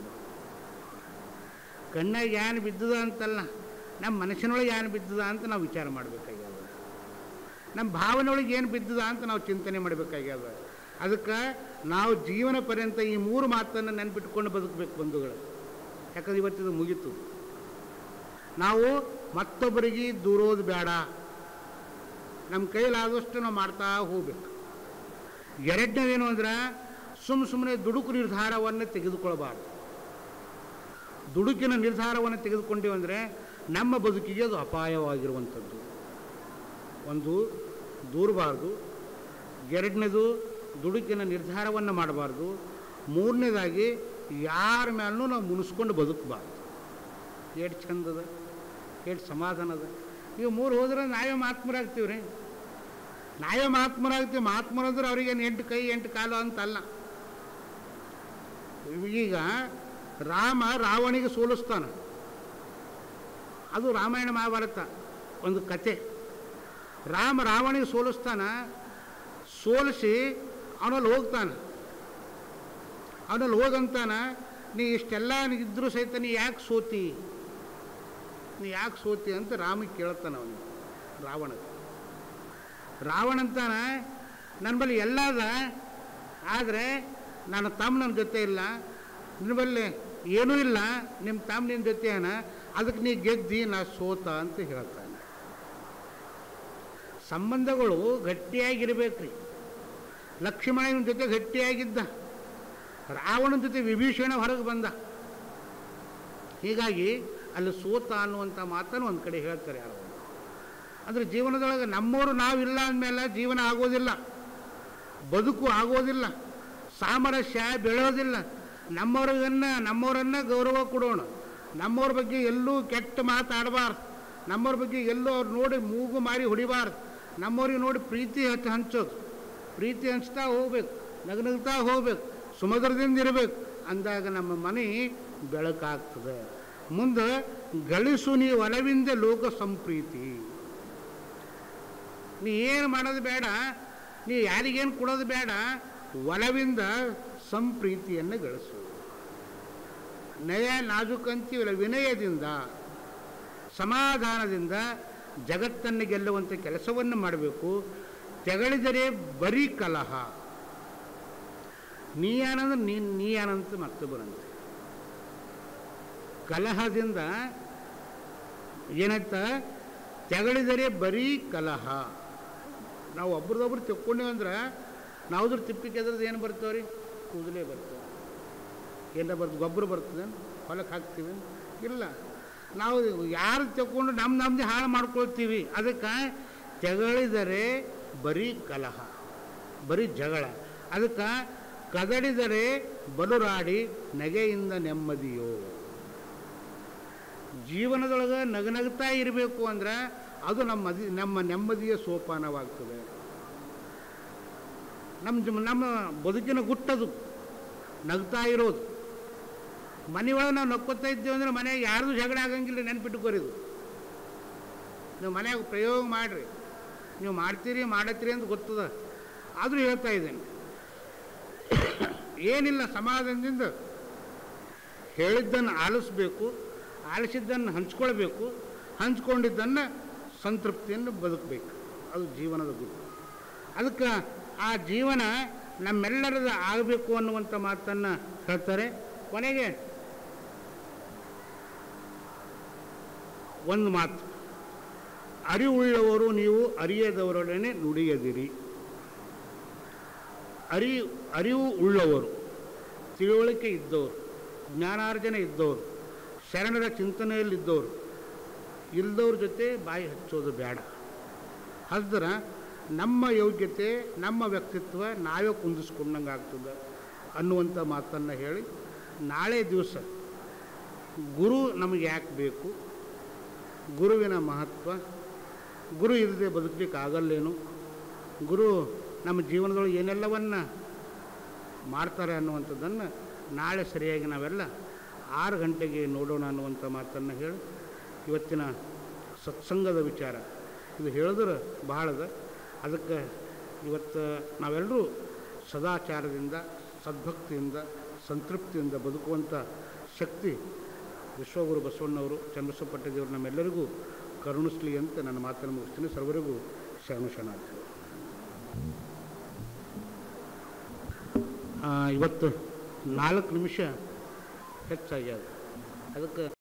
ಕಣ್ಣಾಗ ಏನು ಬಿದ್ದದ ಅಂತಲ್ಲ ನಮ್ಮ ಮನಸ್ಸಿನೊಳಗೆ ಏನು ಬಿದ್ದದ ಅಂತ ನಾವು ವಿಚಾರ ಮಾಡಬೇಕಾಗ್ಯದ ನಮ್ಮ ಭಾವನೆ ಒಳಗೆ ಏನು ಬಿದ್ದದ ಅಂತ ನಾವು ಚಿಂತನೆ ಮಾಡಬೇಕಾಗ್ಯದ ಅದಕ್ಕೆ ನಾವು ಜೀವನ ಪರ್ಯಂತ ಈ ಮೂರು ಮಾತನ್ನು ನೆನ್ಪಿಟ್ಕೊಂಡು ಬದುಕಬೇಕು ಬಂಧುಗಳು ಯಾಕಂದ್ರೆ ಇವತ್ತಿದು ಮುಗೀತು ನಾವು ಮತ್ತೊಬ್ಬರಿಗೆ ದೂರೋದು ಬೇಡ ನಮ್ಮ ಕೈಲಾದಷ್ಟು ನಾವು ಮಾಡ್ತಾ ಹೋಗ್ಬೇಕು ಎರಡನೇದೇನು ಅಂದ್ರೆ ಸುಮ್ಮ ಸುಮ್ಮನೆ ದುಡುಕು ನಿರ್ಧಾರವನ್ನು ತೆಗೆದುಕೊಳ್ಬಾರ್ದು ದುಡುಕಿನ ನಿರ್ಧಾರವನ್ನು ತೆಗೆದುಕೊಂಡೇವು ಅಂದರೆ ನಮ್ಮ ಬದುಕಿಗೆ ಅದು ಅಪಾಯವಾಗಿರುವಂಥದ್ದು ಒಂದು ದೂರಬಾರ್ದು ಎರಡನೇದು ದುಡುಕಿನ ನಿರ್ಧಾರವನ್ನು ಮಾಡಬಾರ್ದು ಮೂರನೇದಾಗಿ ಯಾರ ಮೇಲೂ ನಾವು ಮುನಿಸ್ಕೊಂಡು ಬದುಕಬಾರ್ದು ಎಷ್ಟು ಚಂದದ ಎಷ್ಟು ಸಮಾಧಾನ ಅದ ಇವು ಮೂರು ಹೋದ್ರೆ ನಾವೇ ಮಹಾತ್ಮರಾಗ್ತೀವಿ ರೀ ನಾವೇ ಮಹಾತ್ಮರಾಗ್ತೀವಿ ಮಹಾತ್ಮರಂದ್ರೆ ಅವ್ರಿಗೇನು ಎಂಟು ಕೈ ಎಂಟು ಕಾಲು ಅಂತಲ್ಲ ಈಗ ರಾಮ ರಾವಣಿಗೆ ಸೋಲಿಸ್ತಾನ ಅದು ರಾಮಾಯಣ ಮಹಾಭಾರತ ಒಂದು ಕತೆ ರಾಮ ರಾವಣಿಗೆ ಸೋಲಿಸ್ತಾನ ಸೋಲಿಸಿ ಅವನಲ್ಲಿ ಹೋಗ್ತಾನೆ ಅವನಲ್ಲಿ ಹೋಗಂತಾನ ನೀ ಇಷ್ಟೆಲ್ಲ ಇದ್ರೂ ಸಹಿತ ನೀ ಯಾಕೆ ಸೋತಿ ನೀ ಯಾಕೆ ಸೋತಿ ಅಂತ ರಾಮಿಗೆ ಕೇಳ್ತಾನೆ ಅವನು ರಾವಣ ರಾವಣ ಅಂತಾನ ನನ್ನ ಬಳಿ ಎಲ್ಲ ಅದ ಆದರೆ ನನ್ನ ತಮ್ಮ ನನ್ನ ಜೊತೆ ಇಲ್ಲ ನಿನ್ನ ಬಳಿ ಏನೂ ಇಲ್ಲ ನಿಮ್ಮ ತಮ್ಮ ನಿನ್ನ ಜೊತೆ ಏನ ಅದಕ್ಕೆ ನೀ ಗೆದ್ದಿ ನಾ ಸೋತ ಅಂತ ಹೇಳ್ತಾನೆ ಸಂಬಂಧಗಳು ಗಟ್ಟಿಯಾಗಿರ್ಬೇಕ್ರಿ ಲಕ್ಷ್ಮಣನ ಜೊತೆ ಗಟ್ಟಿಯಾಗಿದ್ದ ರಾವಣನ ಜೊತೆ ವಿಭೀಷಣ ಹೊರಗೆ ಬಂದ ಹೀಗಾಗಿ ಅಲ್ಲಿ ಸೋತ ಅನ್ನುವಂಥ ಮಾತನ್ನು ಒಂದು ಕಡೆ ಹೇಳ್ತಾರೆ ಯಾರು ಅಂದರೆ ಜೀವನದೊಳಗೆ ನಮ್ಮವರು ನಾವಿಲ್ಲ ಅಂದಮೇಲೆ ಜೀವನ ಆಗೋದಿಲ್ಲ ಬದುಕು ಆಗೋದಿಲ್ಲ ಸಾಮರಸ್ಯ ಬೆಳೆಯೋದಿಲ್ಲ ನಮ್ಮವ್ರಿಗನ್ನ ನಮ್ಮವರನ್ನ ಗೌರವ ಕೊಡೋಣ ನಮ್ಮವ್ರ ಬಗ್ಗೆ ಎಲ್ಲೂ ಕೆಟ್ಟ ಮಾತಾಡಬಾರ್ದು ನಮ್ಮವ್ರ ಬಗ್ಗೆ ಎಲ್ಲೂ ಅವ್ರು ನೋಡಿ ಮೂಗು ಮಾರಿ ಹೊಡಿಬಾರ್ದು ನಮ್ಮವ್ರಿಗೆ ನೋಡಿ ಪ್ರೀತಿ ಹಚ್ಚ ಹಂಚೋದು ಪ್ರೀತಿ ಹಂಚ್ತಾ ಹೋಗ್ಬೇಕು ನಗನಗ್ತಾ ಹೋಗ್ಬೇಕು ಸುಮಧುರದಿಂದ ಇರಬೇಕು ಅಂದಾಗ ನಮ್ಮ ಮನೆ ಬೆಳಕಾಗ್ತದೆ ಮುಂದೆ ಗಳಿಸು ನೀ ಒಲವಿಂದ ಲೋಕ ಸಂಪ್ರೀತಿ ನೀ ಏನು ಮಾಡೋದು ಬೇಡ ನೀ ಯಾರಿಗೇನು ಕೊಡೋದು ಬೇಡ ಒಲವಿಂದ ಸಂಪ್ರೀತಿಯನ್ನು ಗಳಿಸು ನಯ ನಾಜುಕಂತೀವಲ್ಲ ವಿನಯದಿಂದ ಸಮಾಧಾನದಿಂದ ಜಗತ್ತನ್ನು ಗೆಲ್ಲುವಂಥ ಕೆಲಸವನ್ನು ಮಾಡಬೇಕು ತೆಗಳಿದರೆ ಬರೀ ಕಲಹ ನೀಯಾನಂದ್ರೆ ನೀ ನೀಯಾನಂತ ಮತ್ತೊಬ್ಬರಂತೆ ಕಲಹದಿಂದ ಏನಂತ ತೆಗಳಿದರೆ ಬರೀ ಕಲಹ ನಾವು ಒಬ್ರದೊಬ್ರು ತಿಕ್ಕೊಂಡೇವು ಅಂದ್ರೆ ನಾವುದ್ರ ತಿಪ್ಪಿಗೆ ಎದ್ರದ್ದು ಏನು ಬರ್ತಾವೆ ರೀ ಕೂದಲೇ ಬರ್ತವೆ ಏನಾರ ಬರ್ತದೆ ಗೊಬ್ಬರ ಬರ್ತದೆ ಹೊಲಕ್ಕೆ ಹಾಕ್ತೀವಿ ಇಲ್ಲ ನಾವು ಯಾರು ತಗೊಂಡು ನಮ್ಮ ನಮ್ಮದೇ ಹಾಳು ಮಾಡ್ಕೊಳ್ತೀವಿ ಅದಕ್ಕೆ ತೆಗಳಿದರೆ ಬರೀ ಕಲಹ ಬರೀ ಜಗಳ ಅದಕ್ಕೆ ಕದಡಿದರೆ ಬಲುರಾಡಿ ನಗೆಯಿಂದ ನೆಮ್ಮದಿಯೋ ಜೀವನದೊಳಗೆ ನಗನಗ್ತಾ ಇರಬೇಕು ಅಂದ್ರೆ ಅದು ನಮ್ಮ ಮದಿ ನಮ್ಮ ನೆಮ್ಮದಿಯ ಸೋಪಾನವಾಗ್ತದೆ ನಮ್ಮ ಜ- ನಮ್ಮ ಬದುಕಿನ ಗುಟ್ಟದು ನಗ್ತಾ ಇರೋದು ಮನೆಯೊಳಗೆ ನಾವು ನಕ್ಕೋತಾ ಇದ್ದೀವಿ ಅಂದ್ರೆ ಮನೆಯಾಗ ಯಾರ್ದು ಜಗಳ ಆಗಂಗಿಲ್ಲ ನೆನ್ಪಿಟ್ಕೋರಿದು ನೀವು ಮನ್ಯಾಗ ಪ್ರಯೋಗ ಮಾಡಿರಿ ನೀವು ಮಾಡ್ತೀರಿ ಮಾಡತ್ತೀರಿ ಅಂತ ಗೊತ್ತದ ಆದರೂ ಹೇಳ್ತಾ ಇದ್ದೇನೆ ಏನಿಲ್ಲ ಸಮಾಧಾನದಿಂದ ಹೇಳಿದ್ದನ್ನು ಆಲಿಸ್ಬೇಕು ಆಲಿಸಿದ್ದನ್ನು ಹಂಚ್ಕೊಳ್ಬೇಕು ಹಂಚ್ಕೊಂಡಿದ್ದನ್ನು ಸಂತೃಪ್ತಿಯನ್ನು ಬದುಕಬೇಕು ಅದು ಜೀವನದ ಗುರು ಅದಕ್ಕೆ ಆ ಜೀವನ ನಮ್ಮೆಲ್ಲರದ ಆಗಬೇಕು ಅನ್ನುವಂಥ ಮಾತನ್ನು ಹೇಳ್ತಾರೆ ಕೊನೆಗೆ ಒಂದು ಮಾತು ಅರಿವುಳ್ಳವರು ನೀವು ಅರಿಯದವರೊಡನೆ ನುಡಿಯದಿರಿ ಅರಿ ಅರಿವು ಉಳ್ಳವರು ತಿಳುವಳಿಕೆ ಇದ್ದವರು ಜ್ಞಾನಾರ್ಜನೆ ಇದ್ದವರು ಶರಣರ ಚಿಂತನೆಯಲ್ಲಿದ್ದವರು ಇಲ್ದವ್ರ ಜೊತೆ ಬಾಯಿ ಹಚ್ಚೋದು ಬೇಡ ಹಚ್ದ್ರೆ ನಮ್ಮ ಯೋಗ್ಯತೆ ನಮ್ಮ ವ್ಯಕ್ತಿತ್ವ ನಾವೇ ಕುಂದಿಸ್ಕೊಂಡಂಗೆ ಆಗ್ತದೆ ಅನ್ನುವಂಥ ಮಾತನ್ನು ಹೇಳಿ ನಾಳೆ ದಿವಸ ಗುರು ನಮಗೆ ಯಾಕೆ ಬೇಕು ಗುರುವಿನ ಮಹತ್ವ ಗುರು ಇಲ್ಲದೆ ಬದುಕಲಿಕ್ಕೆ ಆಗಲ್ಲೇನು ಗುರು ನಮ್ಮ ಜೀವನದೊಳಗೆ ಏನೆಲ್ಲವನ್ನ ಮಾಡ್ತಾರೆ ಅನ್ನುವಂಥದ್ದನ್ನು ನಾಳೆ ಸರಿಯಾಗಿ ನಾವೆಲ್ಲ ಆರು ಗಂಟೆಗೆ ನೋಡೋಣ ಅನ್ನುವಂಥ ಮಾತನ್ನು ಹೇಳಿ ಇವತ್ತಿನ ಸತ್ಸಂಗದ ವಿಚಾರ ಇದು ಹೇಳಿದ್ರೆ ಬಹಳದ ಅದಕ್ಕೆ ಇವತ್ತು ನಾವೆಲ್ಲರೂ ಸದಾಚಾರದಿಂದ ಸದ್ಭಕ್ತಿಯಿಂದ ಸಂತೃಪ್ತಿಯಿಂದ ಬದುಕುವಂಥ ಶಕ್ತಿ ವಿಶ್ವಗುರು ಬಸವಣ್ಣವರು ಚನ್ನಬಸವಪಟ್ಟದೇವರು ನಮ್ಮೆಲ್ಲರಿಗೂ ಕರುಣಿಸ್ಲಿ ಅಂತ ನನ್ನ ಮಾತನ್ನು ಮುಗಿಸ್ತೀನಿ ಸರ್ವರಿಗೂ ಶರಣು ಶರಣಾರ್ಥಿ ಆ, ಇವತ್ತು ನಾಲ್ಕು ನಿಮಿಷ ಹೆಚ್ಚಾಗ್ಯದ ಅದಕ್ಕೆ